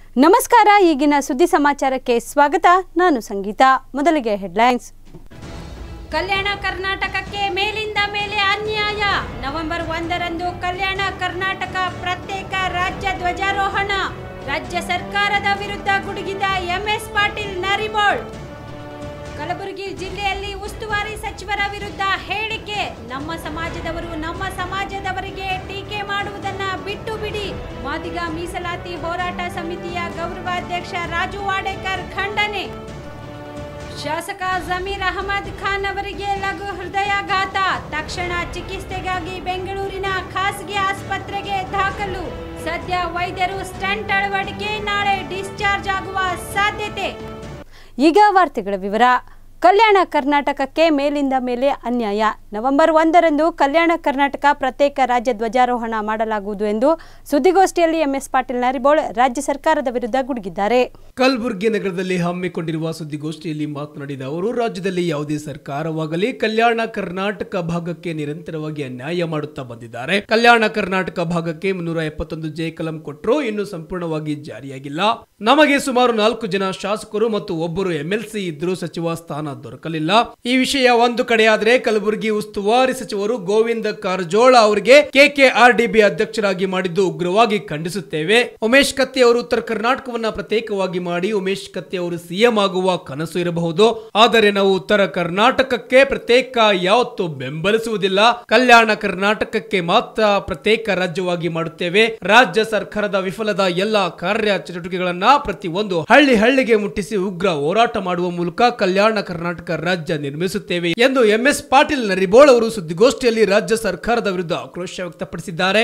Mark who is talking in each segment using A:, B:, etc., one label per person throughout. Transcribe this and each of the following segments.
A: ನಮಸ್ಕಾರ ಈಗಿನ ಸುದ್ದಿ ಸಮಾಚಾರಕ್ಕೆ ಸ್ವಾಗತ ನಾನು ಸಂಗೀತ ಮೊದಲಿಗೆ ಹೆಡ್ಲೈನ್ಸ್
B: ಕಲ್ಯಾಣ ಕರ್ನಾಟಕಕ್ಕೆ ಮೇಲಿಂದ ಮೇಲೆ ಅನ್ಯಾಯ ನವೆಂಬರ್ ಒಂದರಂದು ಕಲ್ಯಾಣ ಕರ್ನಾಟಕ ಪ್ರತ್ಯೇಕ ರಾಜ್ಯ ಧ್ವಜಾರೋಹಣ ರಾಜ್ಯ ಸರ್ಕಾರದ ವಿರುದ್ಧ ಗುಡುಗಿದ ಎಂಎಸ್ ಪಾಟೀಲ್ ನರಿಬೋಳ್ ಕಲಬುರಗಿ ಜಿಲ್ಲೆಯಲ್ಲಿ ಉಸ್ತುವಾರಿ ಸಚಿವರ ವಿರುದ್ಧ ಹೇಳಿಕೆ ನಮ್ಮ ಸಮಾಜದವರು ನಮ್ಮ ಸಮಾಜದವರಿಗೆ ಟೀಕೆ ಮಾಡುವುದನ್ನ ಬಿಟ್ಟು ಬಿಡಿ ಮಾದಿಗ ಮೀಸಲಾತಿ ಹೋರಾಟ ಸಮಿತಿಯ ಗೌರವಾಧ್ಯಕ್ಷ ರಾಜು ವಾಡೇಕರ್ ಖಂಡನೆ ಶಾಸಕ ಜಮೀರ್ ಅಹಮದ್ ಖಾನ್ ಅವರಿಗೆ ಲಘು ಹೃದಯಾಘಾತ ತಕ್ಷಣ ಚಿಕಿತ್ಸೆಗಾಗಿ ಬೆಂಗಳೂರಿನ ಖಾಸಗಿ ಆಸ್ಪತ್ರೆಗೆ ದಾಖಲು ಸದ್ಯ ವೈದ್ಯರು ಸ್ಟಂಟ್ ಅಳವಡಿಕೆ ನಾಳೆ ಡಿಸ್ಚಾರ್ಜ್ ಆಗುವ ಸಾಧ್ಯತೆ
A: ಈಗ ವಾರ್ತೆಗಳ ವಿವರ ಕಲ್ಯಾಣ ಕರ್ನಾಟಕಕ್ಕೆ ಮೇಲಿಂದ ಮೇಲೆ ಅನ್ಯಾಯ ನವೆಂಬರ್ ಒಂದರಂದು ಕಲ್ಯಾಣ ಕರ್ನಾಟಕ ಪ್ರತ್ಯೇಕ ರಾಜ್ಯ ಧ್ವಜಾರೋಹಣ ಮಾಡಲಾಗುವುದು ಎಂದು ಸುದ್ದಿಗೋಷ್ಠಿಯಲ್ಲಿ ಎಂಎಸ್ ಪಾಟೀಲ್ ನರಿಬೋಳ್ ರಾಜ್ಯ ಸರ್ಕಾರದ ವಿರುದ್ಧ ಗುಡುಗಿದ್ದಾರೆ
C: ಕಲಬುರಗಿ ನಗರದಲ್ಲಿ ಹಮ್ಮಿಕೊಂಡಿರುವ ಸುದ್ದಿಗೋಷ್ಠಿಯಲ್ಲಿ ಮಾತನಾಡಿದ ಅವರು ರಾಜ್ಯದಲ್ಲಿ ಯಾವುದೇ ಸರ್ಕಾರವಾಗಲಿ ಕಲ್ಯಾಣ ಕರ್ನಾಟಕ ಭಾಗಕ್ಕೆ ನಿರಂತರವಾಗಿ ಅನ್ಯಾಯ ಮಾಡುತ್ತಾ ಬಂದಿದ್ದಾರೆ ಕಲ್ಯಾಣ ಕರ್ನಾಟಕ ಭಾಗಕ್ಕೆ ಮುನ್ನೂರ ಎಪ್ಪತ್ತೊಂದು ಜೆ ಕಲಂ ಕೊಟ್ಟರು ಇನ್ನು ಸಂಪೂರ್ಣವಾಗಿ ಜಾರಿಯಾಗಿಲ್ಲ ನಮಗೆ ಸುಮಾರು ನಾಲ್ಕು ಜನ ಶಾಸಕರು ಮತ್ತು ಒಬ್ಬರು ಎಂಎಲ್ಸಿ ಇದ್ರೂ ಸಚಿವ ಸ್ಥಾನ ದೊರಕಲಿಲ್ಲ ಈ ವಿಷಯ ಒಂದು ಕಡೆಯಾದರೆ ಕಲಬುರಗಿ ಉಸ್ತುವಾರಿ ಸಚಿವರು ಗೋವಿಂದ ಕಾರಜೋಳ ಅವರಿಗೆ ಕೆಕೆಆರ್ಡಿಬಿ ಅಧ್ಯಕ್ಷರಾಗಿ ಮಾಡಿದ್ದು ಉಗ್ರವಾಗಿ ಖಂಡಿಸುತ್ತೇವೆ ಉಮೇಶ್ ಕತ್ತಿ ಅವರು ಉತ್ತರ ಕರ್ನಾಟಕವನ್ನ ಪ್ರತ್ಯೇಕವಾಗಿ ಮಾಡಿ ಉಮೇಶ್ ಕತ್ತಿ ಅವರು ಸಿಎಂ ಆಗುವ ಕನಸು ಇರಬಹುದು ಆದರೆ ನಾವು ಉತ್ತರ ಕರ್ನಾಟಕಕ್ಕೆ ಪ್ರತ್ಯೇಕ ಯಾವತ್ತೂ ಬೆಂಬಲಿಸುವುದಿಲ್ಲ ಕಲ್ಯಾಣ ಕರ್ನಾಟಕಕ್ಕೆ ಮಾತ್ರ ಪ್ರತ್ಯೇಕ ರಾಜ್ಯವಾಗಿ ಮಾಡುತ್ತೇವೆ ರಾಜ್ಯ ಸರ್ಕಾರದ ವಿಫಲದ ಎಲ್ಲಾ ಕಾರ್ಯ ಚಟುವಟಿಕೆಗಳನ್ನ ಪ್ರತಿ ಒಂದು ಹಳ್ಳಿ ಹಳ್ಳಿಗೆ ಮುಟ್ಟಿಸಿ ಉಗ್ರ ಹೋರಾಟ ಮಾಡುವ ಮೂಲಕ ಕಲ್ಯಾಣ ಕರ್ನಾಟಕ ರಾಜ್ಯ ನಿರ್ಮಿಸುತ್ತೇವೆ ಎಂದು ಎಂಎಸ್ ಪಾಟೀಲ್ ನರಿಬೋಳ್ ಅವರು ಸುದ್ದಿಗೋಷ್ಠಿಯಲ್ಲಿ ರಾಜ್ಯ ಸರ್ಕಾರದ ವಿರುದ್ಧ ಆಕ್ರೋಶ ವ್ಯಕ್ತಪಡಿಸಿದ್ದಾರೆ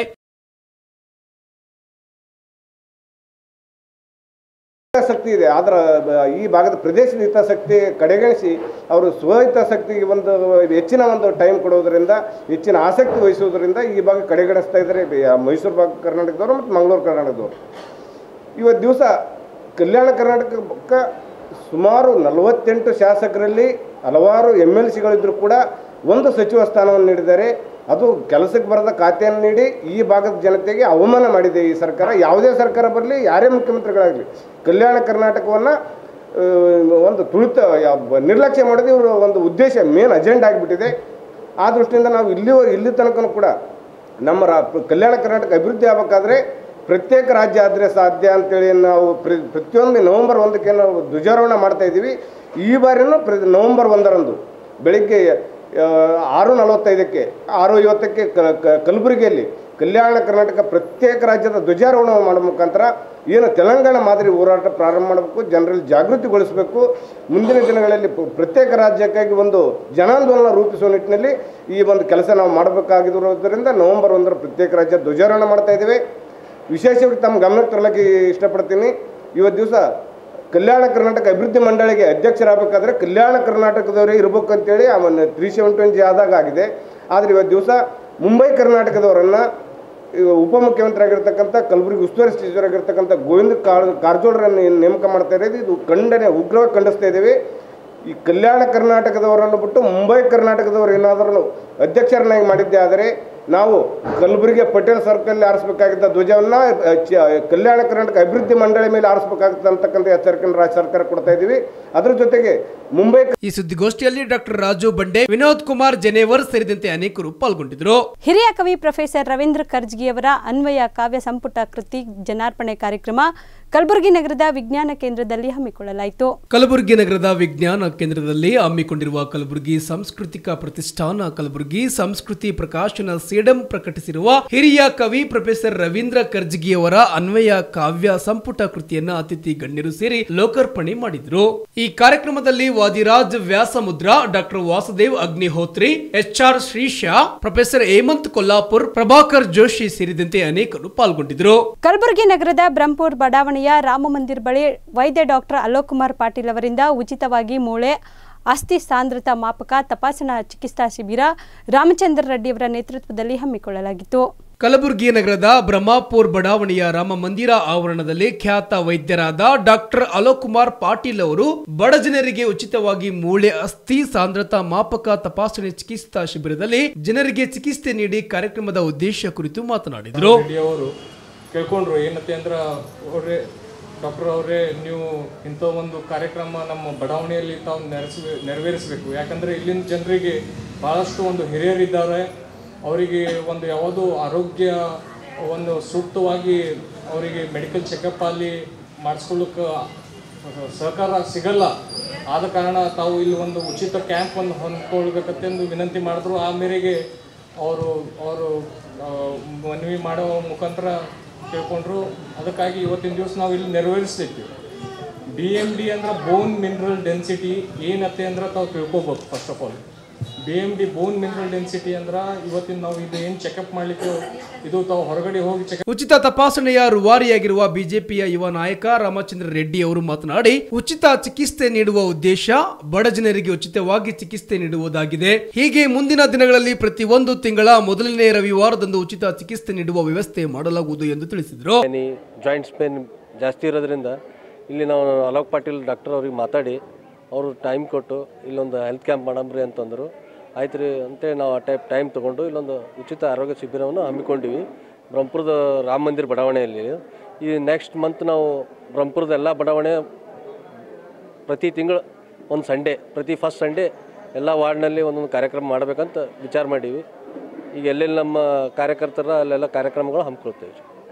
D: ಹಿತಾಸಕ್ತಿ ಇದೆ ಆದ್ರೆ ಬ- ಈ ಭಾಗದ ಪ್ರದೇಶದ ಹಿತಾಸಕ್ತಿ ಕಡೆಗಣಿಸಿ ಅವರು ಸ್ವಹಿತಾಸಕ್ತಿಗೆ ಒಂದು ಹೆಚ್ಚಿನ ಒಂದು ಟೈಮ್ ಕೊಡೋದ್ರಿಂದ ಹೆಚ್ಚಿನ ಆಸಕ್ತಿ ವಹಿಸೋದ್ರಿಂದ ಈ ಭಾಗ ಕಡೆಗಣಿಸ್ತಾ ಇದ್ದಾರೆ ಬೆ- ಮೈಸೂರು ಭಾಗ ಕರ್ನಾಟಕದವರು ಮತ್ತು ಮಂಗಳೂರು ಕರ್ನಾಟಕದವರು ಇವತ್ತು ದಿವಸ ಕಲ್ಯಾಣ ಕರ್ನಾಟಕಕ್ಕೆ ಸುಮಾರು ನಲವತ್ತೆಂಟು ಶಾಸಕರಲ್ಲಿ ಹಲವಾರು ಎಮ್ ಎಲ್ ಸಿಗಳಿದ್ದರೂ ಕೂಡ ಒಂದು ಸಚಿವ ಸ್ಥಾನವನ್ನು ನೀಡಿದ್ದಾರೆ ಅದು ಕೆಲಸಕ್ಕೆ ಬರದ ಖಾತೆಯನ್ನು ನೀಡಿ ಈ ಭಾಗದ ಜನತೆಗೆ ಅವಮಾನ ಮಾಡಿದೆ ಈ ಸರ್ಕಾರ ಯಾವುದೇ ಸರ್ಕಾರ ಬರಲಿ ಯಾರೇ ಮುಖ್ಯಮಂತ್ರಿಗಳಾಗಲಿ ಕಲ್ಯಾಣ ಕರ್ನಾಟಕವನ್ನು ಒಂದು ತುಳಿತ ಯಾವ- ನಿರ್ಲಕ್ಷ್ಯ ಮಾಡೋದು ಇವರು ಒಂದು ಉದ್ದೇಶ ಮೇನ್ ಅಜೆಂಡಾ ಆಗಿಬಿಟ್ಟಿದೆ ಆ ದೃಷ್ಟಿಯಿಂದ ನಾವು ಇಲ್ಲಿ ಇಲ್ಲಿ ತನಕ ಕೂಡ ನಮ್ಮ ರಾ ಕಲ್ಯಾಣ ಕರ್ನಾಟಕ ಅಭಿವೃದ್ಧಿ ಆಗಬೇಕಾದ್ರೆ ಪ್ರತ್ಯೇಕ ರಾಜ್ಯ ಆದರೆ ಸಾಧ್ಯ ಅಂತೇಳಿ ನಾವು ಪ್ರ ಪ್ರತಿಯೊಂದು ನವೆಂಬರ್ ಒಂದಕ್ಕೆ ನಾವು ಧ್ವಜಾರೋಹಣ ಮಾಡ್ತಾ ಇದ್ದೀವಿ ಈ ಬಾರಿನೂ ಪ್ರ ನವೆಂಬರ್ ಒಂದರಂದು ಬೆಳಿಗ್ಗೆ ಆ, ಆರು ನಲವತ್ತೈದಕ್ಕೆ ಆರು ಐವತ್ತಕ್ಕೆ ಕ- ಕ- ಕಲಬುರಗಿಯಲ್ಲಿ ಕಲ್ಯಾಣ ಕರ್ನಾಟಕ ಪ್ರತ್ಯೇಕ ರಾಜ್ಯದ ಧ್ವಜಾರೋಹಣ ಮಾಡೋ ಮುಖಾಂತರ ಏನು ತೆಲಂಗಾಣ ಮಾದರಿ ಹೋರಾಟ ಪ್ರಾರಂಭ ಮಾಡಬೇಕು ಜನರಲ್ಲಿ ಜಾಗೃತಿಗೊಳಿಸಬೇಕು ಮುಂದಿನ ದಿನಗಳಲ್ಲಿ ಪ್ರ- ಪ್ರತ್ಯೇಕ ರಾಜ್ಯಕ್ಕಾಗಿ ಒಂದು ಜನಾಂದೋಲನ ರೂಪಿಸುವ ನಿಟ್ಟಿನಲ್ಲಿ ಈ ಒಂದು ಕೆಲಸ ನಾವು ಮಾಡಬೇಕಾಗಿರೋದ್ರಿಂದ ನವೆಂಬರ್ ಒಂದರ ಪ್ರತ್ಯೇಕ ರಾಜ್ಯ ಧ್ವಜಾರೋಹಣ ಮಾಡ್ತಾ ಇದ್ದೇವೆ ವಿಶೇಷವಾಗಿ ತಮ್ಮ ಗಮನಕ್ಕೆ ತರಲಿಕ್ಕೆ ಇಷ್ಟಪಡ್ತೀನಿ ಇವತ್ತು ದಿವಸ ಕಲ್ಯಾಣ ಕರ್ನಾಟಕ ಅಭಿವೃದ್ಧಿ ಮಂಡಳಿಗೆ ಅಧ್ಯಕ್ಷರಾಗಬೇಕಾದ್ರೆ ಕಲ್ಯಾಣ ಕರ್ನಾಟಕದವರೇ ಇರಬೇಕು ಅಂತೇಳಿ ಅವನ್ನ ತ್ರೀ ಸೆವೆನ್ ಟ್ವೆಂಟಿ ಆದಾಗ ಆಗಿದೆ ಆದರೆ ಇವತ್ತು ದಿವಸ ಮುಂಬೈ ಕರ್ನಾಟಕದವರನ್ನು ಉಪಮುಖ್ಯಮಂತ್ರಿ ಆಗಿರ್ತಕ್ಕಂಥ ಕಲಬುರಗಿ ಉಸ್ತುವಾರಿ ಸಚಿವರಾಗಿರ್ತಕ್ಕಂಥ ಗೋವಿಂದ ಕಾರ್ ಕಾರಜೋಳರನ್ನು ಏನು ನೇಮಕ ಮಾಡ್ತಾ ಇರೋದು ಇದು ಖಂಡನೆ ಉಗ್ರವಾಗಿ ಖಂಡಿಸ್ತಾ ಇದ್ದೀವಿ ಈ ಕಲ್ಯಾಣ ಕರ್ನಾಟಕದವರನ್ನು ಬಿಟ್ಟು ಮುಂಬೈ ಕರ್ನಾಟಕದವರು ಏನಾದರೂ ಅಧ್ಯಕ್ಷರನ್ನಾಗಿ ಮಾಡಿದ್ದೆ ಆದರೆ ನಾವು ಕಲಬುರಗಿ ಪಟೇಲ್ ಸರ್ಕಲ್ ಆರಿಸಬೇಕಾಗಿದ್ದ ಧ್ವಜವನ್ನು ಅ, ಚ- ಕಲ್ಯಾಣ ಕರ್ನಾಟಕ ಅಭಿವೃದ್ಧಿ ಮಂಡಳಿ ಮೇಲೆ ಆರಿಸಬೇಕಾಗುತ್ತೆ ಅಂತಕ್ಕಂಥ ಎಚ್ಚರಿಕೆಯನ್ನು ರಾಜ್ಯ ಸರ್ಕಾರ ಕೊಡ್ತಾ ಇದ್ದೀವಿ ಅದ್ರ ಜೊತೆಗೆ ಮುಂಬೈ
C: ಈ ಸುದ್ದಿಗೋಷ್ಠಿಯಲ್ಲಿ ಡಾಕ್ಟರ್ ರಾಜು ಬಂಡೆ ವಿನೋದ್ ಕುಮಾರ್ ಜೆನೇವರ್ ಸೇರಿದಂತೆ ಅನೇಕರು ಪಾಲ್ಗೊಂಡಿದ್ದರು
A: ಹಿರಿಯ ಕವಿ ಪ್ರೊಫೆಸರ್ ರವೀಂದ್ರ ಕರ್ಜ್ಗಿಯವರ ಅನ್ವಯ ಕಾವ್ಯ ಸಂಪುಟ ಕೃತಿ ಜನಾರ್ಪಣೆ ಕಾರ್ಯಕ್ರಮ ಕಲಬುರಗಿ ನಗರದ ವಿಜ್ಞಾನ ಕೇಂದ್ರದಲ್ಲಿ ಹಮ್ಮಿಕೊಳ್ಳಲಾಯಿತು
C: ಕಲಬುರಗಿ ನಗರದ ವಿಜ್ಞಾನ ಕೇಂದ್ರದಲ್ಲಿ ಹಮ್ಮಿಕೊಂಡಿರುವ ಕಲಬುರಗಿ ಸಾಂಸ್ಕೃತಿಕ ಪ್ರತಿಷ್ಠಾನ ಕಲಬುರಗಿ ಸಂಸ್ಕೃತಿ ಪ್ರಕಾಶನ ಸೇಡಂ ಪ್ರಕಟಿಸಿರುವ ಹಿರಿಯ ಕವಿ ಪ್ರೊಫೆಸರ್ ರವೀಂದ್ರ ಕರ್ಜಗಿಯವರ ಅನ್ವಯ ಕಾವ್ಯ ಸಂಪುಟ ಕೃತಿಯನ್ನ ಅತಿಥಿ ಗಣ್ಯರು ಸೇರಿ ಲೋಕಾರ್ಪಣೆ ಮಾಡಿದ್ರು ಈ ಕಾರ್ಯಕ್ರಮದಲ್ಲಿ Vadiraj Vyasamudra doctor Vasudev Agnihotri H R Shrisha professor Hemant Kollapur Prabhakar Joshi ಸೇರಿದಂತೆ ಅನೇಕರು ಪಾಲ್ಗೊಂಡಿದ್ರು
A: ಕಲಬುರಗಿ ನಗರದ ಬ್ರಹ್ಮಪುರ್ ಬಡಾವಣೆಯ ರಾಮ ಮಂದಿರ್ ಬಳಿ ವೈದ್ಯ ಡಾಕ್ಟರ್ ಅಲೋಕ್ ಕುಮಾರ್ ಪಾಟೀಲ್ ಅವರಿಂದ ಉಚಿತವಾಗಿ ಮೂಳೆ ಅಸ್ಥಿ ಸಾಂದ್ರತಾ ಮಾಪಕ ತಪಾಸಣಾ ಚಿಕಿತ್ಸಾ ಶಿಬಿರ ರಾಮಚಂದ್ರ ರೆಡ್ಡಿಯವರ ನೇತೃತ್ವದಲ್ಲಿ ಹಮ್ಮಿಕೊಳ್ಳಲಾಗಿತ್ತು
C: ಕಲಬುರಗಿ ನಗರದ ಬ್ರಹ್ಮಾಪುರ್ ಬಡಾವಣೆಯ ರಾಮ ಮಂದಿರ ಆವರಣದಲ್ಲಿ ಖ್ಯಾತ ವೈದ್ಯರಾದ ಡಾಕ್ಟರ್ ಅಲೋಕ್ ಕುಮಾರ್ ಪಾಟೀಲ್ ಅವರು ಬಡ ಜನರಿಗೆ ಉಚಿತವಾಗಿ ಮೂಳೆ ಅಸ್ಥಿ ಸಾಂದ್ರತಾ ಮಾಪಕ ತಪಾಸಣೆ ಚಿಕಿತ್ಸಾ ಶಿಬಿರದಲ್ಲಿ ಜನರಿಗೆ ಚಿಕಿತ್ಸೆ ನೀಡಿ ಕಾರ್ಯಕ್ರಮದ ಉದ್ದೇಶ ಕುರಿತು ಮಾತನಾಡಿದರು
E: ಅವರು ಕೇಳ್ಕೊಂಡ್ರು ಏನತ್ತೆ ಅಂದ್ರೆ ಅವ್ರೆ ಡಾಕ್ಟರ್ ಅವರೇ ನೀವು ಇಂಥ ಒಂದು ಕಾರ್ಯಕ್ರಮ ನಮ್ಮ ಬಡಾವಣೆಯಲ್ಲಿ ತಾವು ನೆರೆಸ ನೆರವೇರಿಸಬೇಕು ಯಾಕಂದರೆ ಇಲ್ಲಿನ ಜನರಿಗೆ ಭಾಳಷ್ಟು ಒಂದು ಹಿರಿಯರಿದ್ದಾರೆ ಅವರಿಗೆ ಒಂದು ಯಾವುದೋ ಆರೋಗ್ಯ ಒಂದು ಸೂಕ್ತವಾಗಿ ಅವರಿಗೆ ಮೆಡಿಕಲ್ ಚೆಕಪ್ ಅಲ್ಲಿ ಮಾಡಿಸ್ಕೊಳ್ಳೋಕೆ ಸಹಕಾರ ಸಿಗಲ್ಲ ಆದ ಕಾರಣ ತಾವು ಇಲ್ಲಿ ಒಂದು ಉಚಿತ ಕ್ಯಾಂಪ್ ಒಂದು ಹೊಂದ್ಕೊಳ್ಬೇಕಂತೆಂದು ವಿನಂತಿ ಮಾಡಿದ್ರು ಆ ಮೇರೆಗೆ ಅವರು ಅವರು ಆ, ಮನವಿ ಮಾಡೋ ಮುಖಾಂತರ ತಿಳ್ಕೊಂಡ್ರು ಅದಕ್ಕಾಗಿ ಇವತ್ತಿನ ದಿವಸ ನಾವು ಇಲ್ಲಿ ನೆರವೇರಿಸ್ತಿದ್ವಿ ಬಿ ಎಮ್ ಡಿ ಅಂದ್ರೆ ಬೋನ್ ಮಿನರಲ್ ಡೆನ್ಸಿಟಿ ಏನತ್ತೆ ಅಂದ್ರೆ ತಾವು ತಿಳ್ಕೊಬೇಕು first of all B M D bone mineral density ಅಂದ್ರೆ ಇವತ್ತಿನ ನಾವು ಇದು ಏನು ಚೆಕಪ್ ಮಾಡಲಿಕ್ಕೆ ಇದು ತಾವು ಹೊರಗಡೆ ಹೋಗಿ ಚೆಕಪ್
C: ಉಚಿತ ತಪಾಸಣೆಯ ರೂವಾರಿಯಾಗಿರುವ ಬಿಜೆಪಿಯ ಯುವ ನಾಯಕ ರಾಮಚಂದ್ರ ರೆಡ್ಡಿ ಅವರು ಮಾತನಾಡಿ ಉಚಿತ ಚಿಕಿತ್ಸೆ ನೀಡುವ ಉದ್ದೇಶ ಬಡ ಜನರಿಗೆ ಉಚಿತವಾಗಿ ಚಿಕಿತ್ಸೆ ನೀಡುವುದಾಗಿದೆ ಹೀಗೆ ಮುಂದಿನ ದಿನಗಳಲ್ಲಿ ಪ್ರತಿ ಒಂದು ತಿಂಗಳ ಮೊದಲನೇ ರವಿವಾರದಂದು ಉಚಿತ ಚಿಕಿತ್ಸೆ ನೀಡುವ ವ್ಯವಸ್ಥೆ ಮಾಡಲಾಗುವುದು ಎಂದು ತಿಳಿಸಿದರು
F: ಪೇನಿ ಜಾಯಿಂಟ್ಸ್ ಪೇನ್ ಜಾಸ್ತಿ ಇರೋದ್ರಿಂದ ಇಲ್ಲಿ ನಾವು ಅಲೋಕ್ ಪಾಟೀಲ್ ಡಾಕ್ಟರ್ ಅವ್ರಿಗೆ ಮಾತಾಡಿ ಅವರು ಟೈಮ್ ಕೊಟ್ಟು ಇಲ್ಲೊಂದು ಹೆಲ್ತ್ ಕ್ಯಾಂಪ್ ಮಾಡಮ್ರಿ ಅಂತಂದರು ಆಯ್ತು ರೀ ಅಂತೇಳಿ ನಾವು ಆ ಟೈಪ್ ಟೈಮ್ ತೊಗೊಂಡು ಇಲ್ಲೊಂದು ಉಚಿತ ಆರೋಗ್ಯ ಶಿಬಿರವನ್ನು ಹಮ್ಮಿಕೊಂಡಿವಿ ಬ್ರಹ್ಮಪುರದ ರಾಮ ಮಂದಿರ ಬಡಾವಣೆಯಲ್ಲಿ ಈ ನೆಕ್ಸ್ಟ್ ಮಂತ್ ನಾವು ಬ್ರಹ್ಮಪುರದ ಎಲ್ಲ ಬಡಾವಣೆ ಪ್ರತಿ ತಿಂಗಳು ಒಂದು ಸಂಡೇ ಪ್ರತಿ ಫಸ್ಟ್ ಸಂಡೇ ಎಲ್ಲ ವಾರ್ಡ್ನಲ್ಲಿ ಒಂದೊಂದು ಕಾರ್ಯಕ್ರಮ ಮಾಡಬೇಕಂತ ವಿಚಾರ ಮಾಡೀವಿ ಈಗ ಎಲ್ಲೆಲ್ಲಿ ನಮ್ಮ ಕಾರ್ಯಕರ್ತರ ಅಲ್ಲೆಲ್ಲ ಕಾರ್ಯಕ್ರಮಗಳು ಹಮ್ಮಿಕೊಳ್ತೇವೆ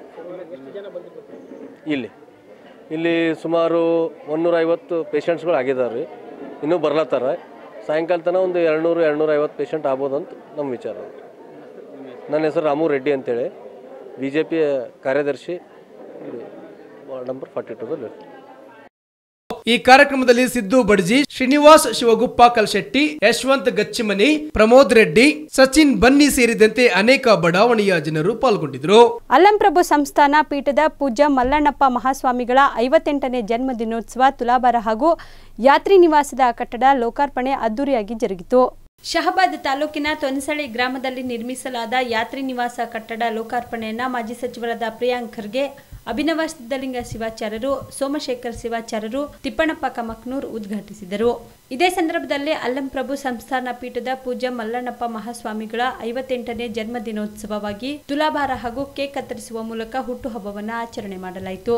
F: ಇಲ್ಲಿ ಇಲ್ಲಿ ಸುಮಾರು ಒನ್ನೂರ ಐವತ್ತು ಪೇಷಂಟ್ಸ್ಗಳು ಆಗಿದ್ದಾರೆ ರೀ ಇನ್ನೂ ಬರ್ಲತ್ತಾರ ಸಾಯಂಕಾಲ ತನಕ ಒಂದು ಎರಡುನೂರು ಎರಡುನೂರ ಐವತ್ತು ಪೇಷಂಟ್ ಆಗ್ಬೋದು ಅಂತ ನಮ್ಮ ವಿಚಾರ ನನ್ನ ಹೆಸರು ರಾಮು ರೆಡ್ಡಿ ಅಂತೇಳಿ ಬಿ ಜೆ ಪಿ ಕಾರ್ಯದರ್ಶಿ ಇಲ್ಲಿ ವಾರ್ಡ್ ನಂಬರ್ ಫಾರ್ಟಿ ಟೂದಲ್ಲಿ
C: ಈ ಕಾರ್ಯಕ್ರಮದಲ್ಲಿ ಸಿದ್ದು ಬಡ್ಜಿ ಶ್ರೀನಿವಾಸ್ ಶಿವಗುಪ್ಪ ಕಲ್ಶೆಟ್ಟಿ ಯಶವಂತ್ ಗಚ್ಚಿಮನಿ ಪ್ರಮೋದ್ ರೆಡ್ಡಿ ಸಚಿನ್ ಬನ್ನಿ ಸೇರಿದಂತೆ ಅನೇಕ ಬಡಾವಣೆಯ ಜನರು ಪಾಲ್ಗೊಂಡಿದ್ದರು
A: ಅಲ್ಲಂಪ್ರಭು ಸಂಸ್ಥಾನ ಪೀಠದ ಪೂಜ್ಯ ಮಲ್ಲಣ್ಣಪ್ಪ ಮಹಾಸ್ವಾಮಿಗಳ ಐವತ್ತೆಂಟನೇ ಜನ್ಮ ದಿನೋತ್ಸವ ತುಲಾಭಾರ ಹಾಗೂ ಯಾತ್ರಿ ನಿವಾಸದ ಕಟ್ಟಡ ಲೋಕಾರ್ಪಣೆ ಅದ್ದೂರಿಯಾಗಿ ಜರುಗಿತು
B: ಶಹಬಾದ್ ತಾಲೂಕಿನ ತೊನಸಳಿ ಗ್ರಾಮದಲ್ಲಿ ನಿರ್ಮಿಸಲಾದ ಯಾತ್ರಿ ನಿವಾಸ ಕಟ್ಟಡ ಲೋಕಾರ್ಪಣೆಯನ್ನ ಮಾಜಿ ಸಚಿವರಾದ ಪ್ರಿಯಾಂಕ್ ಖರ್ಗೆ ಅಭಿನವ ಸಿದ್ದಲಿಂಗ ಶಿವಾಚಾರ್ಯರು ಸೋಮಶೇಖರ್ ಶಿವಾಚಾರ್ಯರು ತಿಪ್ಪಣ್ಣಪ್ಪ ಕಮಕ್ನೂರ್ ಉದ್ಘಾಟಿಸಿದರು ಇದೇ ಸಂದರ್ಭದಲ್ಲಿ ಅಲ್ಲಂಪ್ರಭು ಸಂಸ್ಥಾನ ಪೀಠದ ಪೂಜ್ಯ ಮಲ್ಲಣ್ಣಪ್ಪ ಮಹಾಸ್ವಾಮಿಗಳ ಐವತ್ತೆಂಟನೇ ಜನ್ಮ ದಿನೋತ್ಸವವಾಗಿ ತುಲಾಭಾರ ಹಾಗೂ ಕೇಕ್ ಕತ್ತರಿಸುವ ಮೂಲಕ ಹುಟ್ಟುಹಬ್ಬವನ್ನು ಆಚರಣೆ ಮಾಡಲಾಯಿತು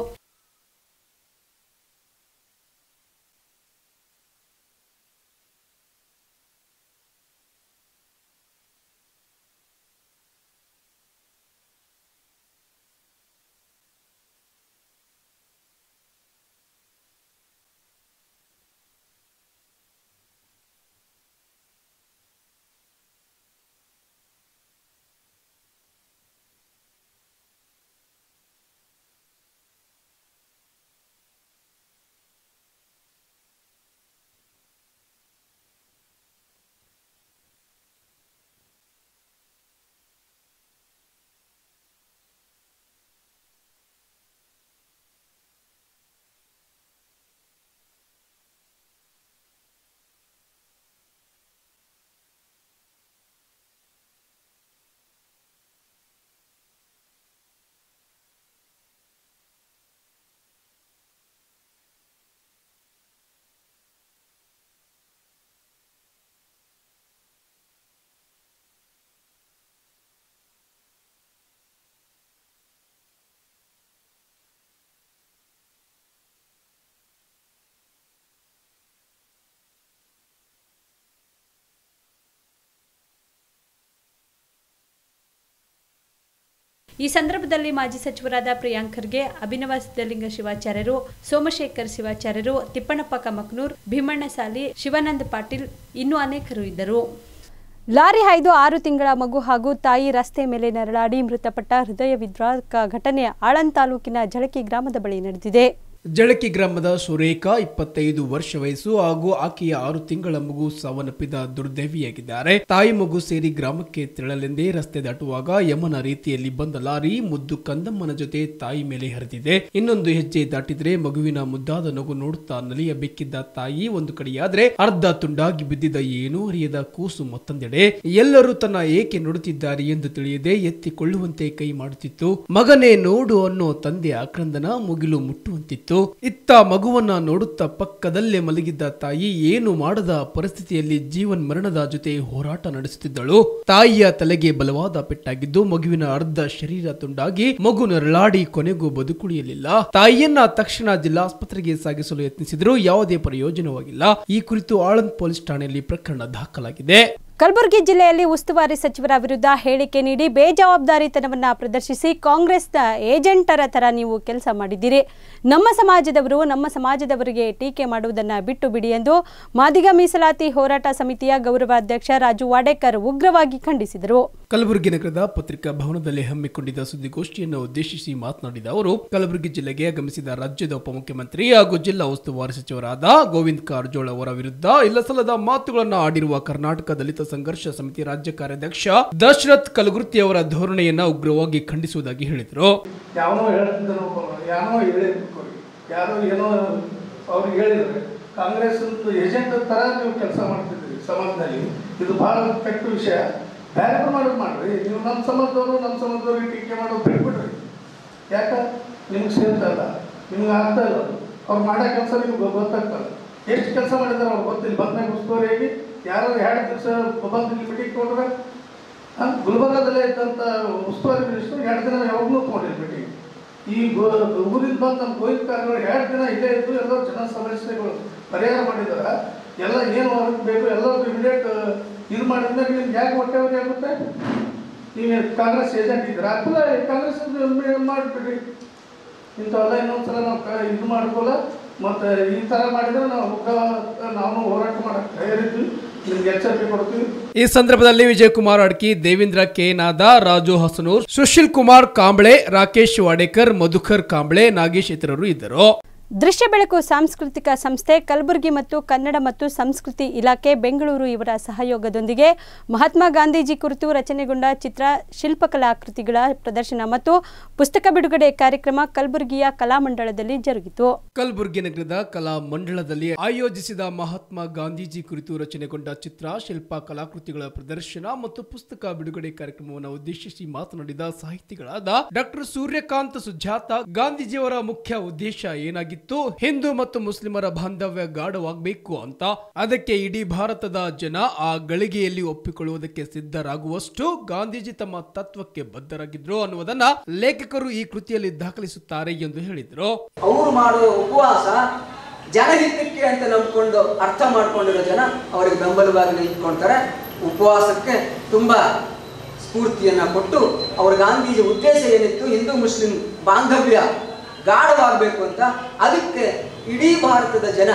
B: ಈ ಸಂದರ್ಭದಲ್ಲಿ ಮಾಜಿ ಸಚಿವರಾದ ಪ್ರಿಯಾಂಕ್ ಖರ್ಗೆ ಅಭಿನವ ಸಿದ್ದಲಿಂಗ ಶಿವಾಚಾರ್ಯರು ಸೋಮಶೇಖರ್ ಶಿವಾಚಾರ್ಯರು ತಿಪ್ಪಣ್ಣಪ್ಪ ಕಮಕ್ನೂರ್ ಭೀಮಣ್ಣ ಸಾಲಿ ಶಿವಾನಂದ ಪಾಟೀಲ್ ಇನ್ನೂ ಅನೇಕರು ಇದ್ದರು
A: ಲಾರಿ ಹಾಯ್ದು ಆರು ತಿಂಗಳ ಮಗು ಹಾಗೂ ತಾಯಿ ರಸ್ತೆ ಮೇಲೆ ನರಳಾಡಿ ಮೃತಪಟ್ಟ ಹೃದಯ ವಿದ್ರಾವಕ ಘಟನೆ ಆಳಂದ್ ತಾಲೂಕಿನ ಜಳಕಿ ಗ್ರಾಮದ ಬಳಿ ನಡೆದಿದೆ
C: ಜಳಕಿ ಗ್ರಾಮದ ಸುರೇಖಾ ಇಪ್ಪತ್ತೈದು ವರ್ಷ ವಯಸ್ಸು ಹಾಗೂ ಆಕೆಯ ಆರು ತಿಂಗಳ ಮಗು ಸಾವನ್ನಪ್ಪಿದ ದುರ್ದೈವಿಯಾಗಿದ್ದಾರೆ ತಾಯಿ ಮಗು ಸೇರಿ ಗ್ರಾಮಕ್ಕೆ ತೆರಳಲೆಂದೇ ರಸ್ತೆ ದಾಟುವಾಗ ಯಮನ ರೀತಿಯಲ್ಲಿ ಬಂದ ಲಾರಿ ಮುದ್ದು ಕಂದಮ್ಮನ ಜೊತೆ ತಾಯಿ ಮೇಲೆ ಹರಿದಿದೆ ಇನ್ನೊಂದು ಹೆಜ್ಜೆ ದಾಟಿದ್ರೆ ಮಗುವಿನ ಮುದ್ದಾದ ನಗು ನೋಡುತ್ತಾ ನಲಿಯಬೇಕಿದ್ದ ತಾಯಿ ಒಂದು ಕಡೆಯಾದ್ರೆ ಅರ್ಧ ತುಂಡಾಗಿ ಬಿದ್ದಿದ್ದ ಏನೂ ಅರಿಯದ ಕೂಸು ಮತ್ತೊಂದೆಡೆ ಎಲ್ಲರೂ ತನ್ನ ಏಕೆ ನೋಡುತ್ತಿದ್ದಾರೆ ಎಂದು ತಿಳಿಯದೆ ಎತ್ತಿಕೊಳ್ಳುವಂತೆ ಕೈ ಮಾಡುತ್ತಿತ್ತು ಮಗನೇ ನೋಡು ಅನ್ನೋ ತಂದೆ ಆಕ್ರಂದನ ಮುಗಿಲು ಮುಟ್ಟುವಂತಿತ್ತು ಆಗಿತ್ತು ಇತ್ತ ಮಗುವನ್ನ ನೋಡುತ್ತಾ ಪಕ್ಕದಲ್ಲೇ ಮಲಗಿದ್ದ ತಾಯಿ ಏನು ಮಾಡದ ಪರಿಸ್ಥಿತಿಯಲ್ಲಿ ಜೀವನ್ ಮರಣದ ಜೊತೆ ಹೋರಾಟ ನಡೆಸುತ್ತಿದ್ದಳು ತಾಯಿಯ ತಲೆಗೆ ಬಲವಾದ ಪೆಟ್ಟಾಗಿದ್ದು ಮಗುವಿನ ಅರ್ಧ ಶರೀರ ತುಂಡಾಗಿ ಮಗು ನರಳಾಡಿ ಕೊನೆಗೂ ಬದುಕುಳಿಯಲಿಲ್ಲ ತಾಯಿಯನ್ನ ತಕ್ಷಣ ಜಿಲ್ಲಾಸ್ಪತ್ರೆಗೆ ಸಾಗಿಸಲು ಯತ್ನಿಸಿದರೂ ಯಾವುದೇ ಪ್ರಯೋಜನವಾಗಿಲ್ಲ ಈ ಕುರಿತು ಆಳಂದ್ ಪೊಲೀಸ್ ಠಾಣೆಯಲ್ಲಿ ಪ್ರಕರಣ ದಾಖಲಾಗಿದೆ
A: ಕಲಬುರಗಿ ಜಿಲ್ಲೆಯಲ್ಲಿ ಉಸ್ತುವಾರಿ ಸಚಿವರ ವಿರುದ್ಧ ಹೇಳಿಕೆ ನೀಡಿ ಬೇಜವಾಬ್ದಾರಿತನವನ್ನ ಪ್ರದರ್ಶಿಸಿ ಕಾಂಗ್ರೆಸ್ನ ಏಜೆಂಟರ ತರ ನೀವು ಕೆಲಸ ಮಾಡಿದ್ದೀರಿ ನಮ್ಮ ಸಮಾಜದವರು ನಮ್ಮ ಸಮಾಜದವರಿಗೆ ಟೀಕೆ ಮಾಡುವುದನ್ನ ಬಿಟ್ಟು ಬಿಡಿ ಎಂದು ಮಾದಿಗ ಮೀಸಲಾತಿ ಹೋರಾಟ ಸಮಿತಿಯ ಗೌರವಾಧ್ಯಕ್ಷ ರಾಜು ವಾಡೇಕರ್ ಉಗ್ರವಾಗಿ ಖಂಡಿಸಿದರು
C: ಕಲಬುರಗಿ ನಗರದ ಪತ್ರಿಕಾ ಭವನದಲ್ಲಿ ಹಮ್ಮಿಕೊಂಡಿದ್ದ ಸುದ್ದಿಗೋಷ್ಠಿಯನ್ನು ಉದ್ದೇಶಿಸಿ ಮಾತನಾಡಿದ ಅವರು ಕಲಬುರಗಿ ಜಿಲ್ಲೆಗೆ ಆಗಮಿಸಿದ ರಾಜ್ಯದ ಉಪಮುಖ್ಯಮಂತ್ರಿ ಹಾಗೂ ಜಿಲ್ಲಾ ಉಸ್ತುವಾರಿ ಸಚಿವರಾದ ಗೋವಿಂದ್ ಕಾರಜೋಳ ಅವರ ವಿರುದ್ಧ ಇಲ್ಲಸಲ್ಲದ ಮಾತುಗಳನ್ನು ಆಡಿರುವ ಕರ್ನಾಟಕ ದಲಿತ ಸಂಘರ್ಷ ಸಮಿತಿ ರಾಜ್ಯ ಕಾರ್ಯಾಧ್ಯಕ್ಷ ದಶರಥ್ ಕಲಗುರ್ತಿ ಅವರ ಧೋರಣೆಯನ್ನ ಉಗ್ರವಾಗಿ ಖಂಡಿಸುವುದಾಗಿ ಹೇಳಿದರು
G: ಯಾವನೋ ಹೇಳ್ತಿದ್ದಾನೆ ಒಬ್ಬ ಯಾರೋ ಹೇಳಿರ್ಬೇಕು ಅವ್ರಿಗೆ ಯಾರೋ ಏನೋ ಅವ್ರಿಗೆ ಹೇಳಿದ್ರೆ ಕಾಂಗ್ರೆಸ್ ಏಜೆಂಟ್ ಥರ ನೀವು ಕೆಲಸ ಮಾಡ್ತಿದ್ದೀರಿ ಸಮಾಜದಲ್ಲಿ ಇದು ಭಾಳ ಕೆಟ್ಟ ವಿಷಯ ಬೇರೆ ಮಾಡೋದು ಮಾಡ್ರಿ ನೀವು ನಮ್ಮ ಸಮಾಜದವರು ನಮ್ಮ ಸಮಾಜದವ್ರಿಗೆ ಟೀಕೆ ಮಾಡೋದು ಬಿಟ್ಬಿಡ್ರಿ ಯಾಕ ನಿಮ್ಗೆ ಸೇರ್ತಾ ಇಲ್ಲ ನಿಮ್ಗೆ ಆಗ್ತಾ ಇಲ್ಲ ಅದು. ಅವ್ರು ಮಾಡೋ ಕೆಲಸ ನಿಮ್ಗೆ ಗೊತ್ತಾಗ್ತದೆ ಎಷ್ಟು ಕೆಲಸ ಮಾಡಿದಾರೆ ಅವ್ರು ಗೊತ್ತಿಲ್ಲ ಬಂದಾಗ ಉಸ್ತುವಾರಿಯಾಗಿ ಯಾರೋ ಎರಡು ದಿವಸ ಬಂದು ಇಲ್ಲಿ ಮೀಟಿಂಗ್ ತೊಗೊಂಡ್ರೆ ಹಾಂ ಗುಲ್ಬರ್ಗಾದಲ್ಲೇ ಇದ್ದಂಥ ಉಸ್ತುವಾರಿ ಮಿನಿಸ್ಟರ್ ಎರಡು ದಿನ ಯಾವಾಗಲೂ ತೊಗೊಂಡಿಲ್ಲ ಮೀಟಿಂಗ್ ಈ ಗೋ- ಊರಿಂದ ಬಂದು ನಮ್ಮ ಗೋವಿಂದ ಕಾರಗಳು ಎರಡು ದಿನ ಇಲ್ಲೇ ಇದ್ದು ಎಲ್ಲ ಜನ ಸಮಸ್ಯೆಗಳು ಪರಿಹಾರ ಮಾಡಿದಾರೆ ಎಲ್ಲ ಏನು ಅವ್ರಿಗೆ ಬೇಕು ಎಲ್ಲ ಇಮಿಡಿಯೇಟ್ ಇದು ಮಾಡಿದ್ಮೇಲೆ ನಿಮ್ಗೆ ಯಾಕೆ ಹೊಟ್ಟೆ ಅವ್ರಿಗೆ ಆಗುತ್ತೆ ನೀವು ಕಾಂಗ್ರೆಸ್ ಏಜೆಂಟ್ ಇದ್ದೀರಾ ಅಲ್ಲ ಕಾಂಗ್ರೆಸ್ ಮಾಡಿಬಿಡ್ರಿ ಇಂಥವೆಲ್ಲ ಇನ್ನೊಂದ್ಸಲ ನಾವು ಕ- ಇದು ಮಾಡ್ಕೋಲ್ಲ ಮತ್ತು ಈ ಥರ ಮಾಡಿದ್ರೆ ನಾವು ಉಗ್ರ ನಾವು ಹೋರಾಟ ಮಾಡಕ್ಕೆ ತಯಾರಿದ್ವಿ ನಿಮ್ಗೆ ಎಚ್ಚರಿಕೆ ಕೊಡ್ತೀವಿ
C: ಈ ಸಂದರ್ಭದಲ್ಲಿ ವಿಜಯಕುಮಾರ್ ಅಡ್ಕಿ ದೇವೇಂದ್ರ ಕೆ ನಾದ ರಾಜು ಹಸನೂರ್ ಸುಶೀಲ್ ಕುಮಾರ್ ಕಾಂಬ್ಳೆ ರಾಕೇಶ್ ವಾಡೇಕರ್ ಮಧುಕರ್ ಕಾಂಬ್ಳೆ ನಾಗೇಶ್ ಇತರರು ಇದ್ದರು
A: ದೃಶ್ಯ ಬೆಳಕು ಸಾಂಸ್ಕೃತಿಕ ಸಂಸ್ಥೆ ಕಲಬುರಗಿ ಮತ್ತು ಕನ್ನಡ ಮತ್ತು ಸಂಸ್ಕೃತಿ ಇಲಾಖೆ ಬೆಂಗಳೂರು ಇವರ ಸಹಯೋಗದೊಂದಿಗೆ ಮಹಾತ್ಮ ಗಾಂಧೀಜಿ ಕುರಿತು ರಚನೆಗೊಂಡ ಚಿತ್ರ ಶಿಲ್ಪಕಲಾಕೃತಿಗಳ ಪ್ರದರ್ಶನ ಮತ್ತು ಪುಸ್ತಕ ಬಿಡುಗಡೆ ಕಾರ್ಯಕ್ರಮ ಕಲಬುರಗಿಯ ಕಲಾಮಂಡಳದಲ್ಲಿ ಜರುಗಿತು
C: ಕಲಬುರಗಿ ನಗರದ ಕಲಾ ಮಂಡಳದಲ್ಲಿ ಆಯೋಜಿಸಿದ ಮಹಾತ್ಮ ಗಾಂಧೀಜಿ ಕುರಿತು ರಚನೆಗೊಂಡ ಚಿತ್ರ ಶಿಲ್ಪ ಕಲಾಕೃತಿಗಳ ಪ್ರದರ್ಶನ ಮತ್ತು ಪುಸ್ತಕ ಬಿಡುಗಡೆ ಕಾರ್ಯಕ್ರಮವನ್ನು ಉದ್ದೇಶಿಸಿ ಮಾತನಾಡಿದ ಸಾಹಿತಿಗಳಾದ ಡಾಕ್ಟರ್ ಸೂರ್ಯಕಾಂತ್ ಸುಜಾತ ಗಾಂಧೀಜಿಯವರ ಮುಖ್ಯ ಉದ್ದೇಶ ಏನಾಗಿತ್ತು ಹಿಂದೂ ಮತ್ತು ಮುಸ್ಲಿಮರ ಬಾಂಧವ್ಯ ಗಾಢವಾಗಬೇಕು ಅಂತ ಅದಕ್ಕೆ ಇಡೀ ಭಾರತದ ಜನ ಆ ಗಳಿಗೆಯಲ್ಲಿ ಒಪ್ಪಿಕೊಳ್ಳುವುದಕ್ಕೆ ಸಿದ್ಧರಾಗುವಷ್ಟು ಗಾಂಧೀಜಿ ತಮ್ಮ ತತ್ವಕ್ಕೆ ಬದ್ಧರಾಗಿದ್ರು ಅನ್ನುವುದನ್ನ ಲೇಖಕರು ಈ ಕೃತಿಯಲ್ಲಿ ದಾಖಲಿಸುತ್ತಾರೆ ಎಂದು ಹೇಳಿದರು
H: ಅವರು ಮಾಡುವ ಉಪವಾಸ ಜನಹಿತಕ್ಕೆ ಅಂತ ನಂಬಿಕೊಂಡು ಅರ್ಥ ಮಾಡ್ಕೊಂಡಿರೋ ಜನ ಅವರಿಗೆ ಬೆಂಬಲವಾಗಿ ನಿಂತ್ಕೊಳ್ತಾರೆ ಉಪವಾಸಕ್ಕೆ ತುಂಬಾ ಸ್ಫೂರ್ತಿಯನ್ನ ಕೊಟ್ಟು ಅವರ ಗಾಂಧೀಜಿ ಉದ್ದೇಶ ಏನಿತ್ತು ಹಿಂದೂ ಮುಸ್ಲಿಂ ಬಾಂಧವ್ಯ ಗಾಢವಾಗಬೇಕು ಅಂತ ಅದಕ್ಕೆ ಇಡೀ ಭಾರತದ ಜನ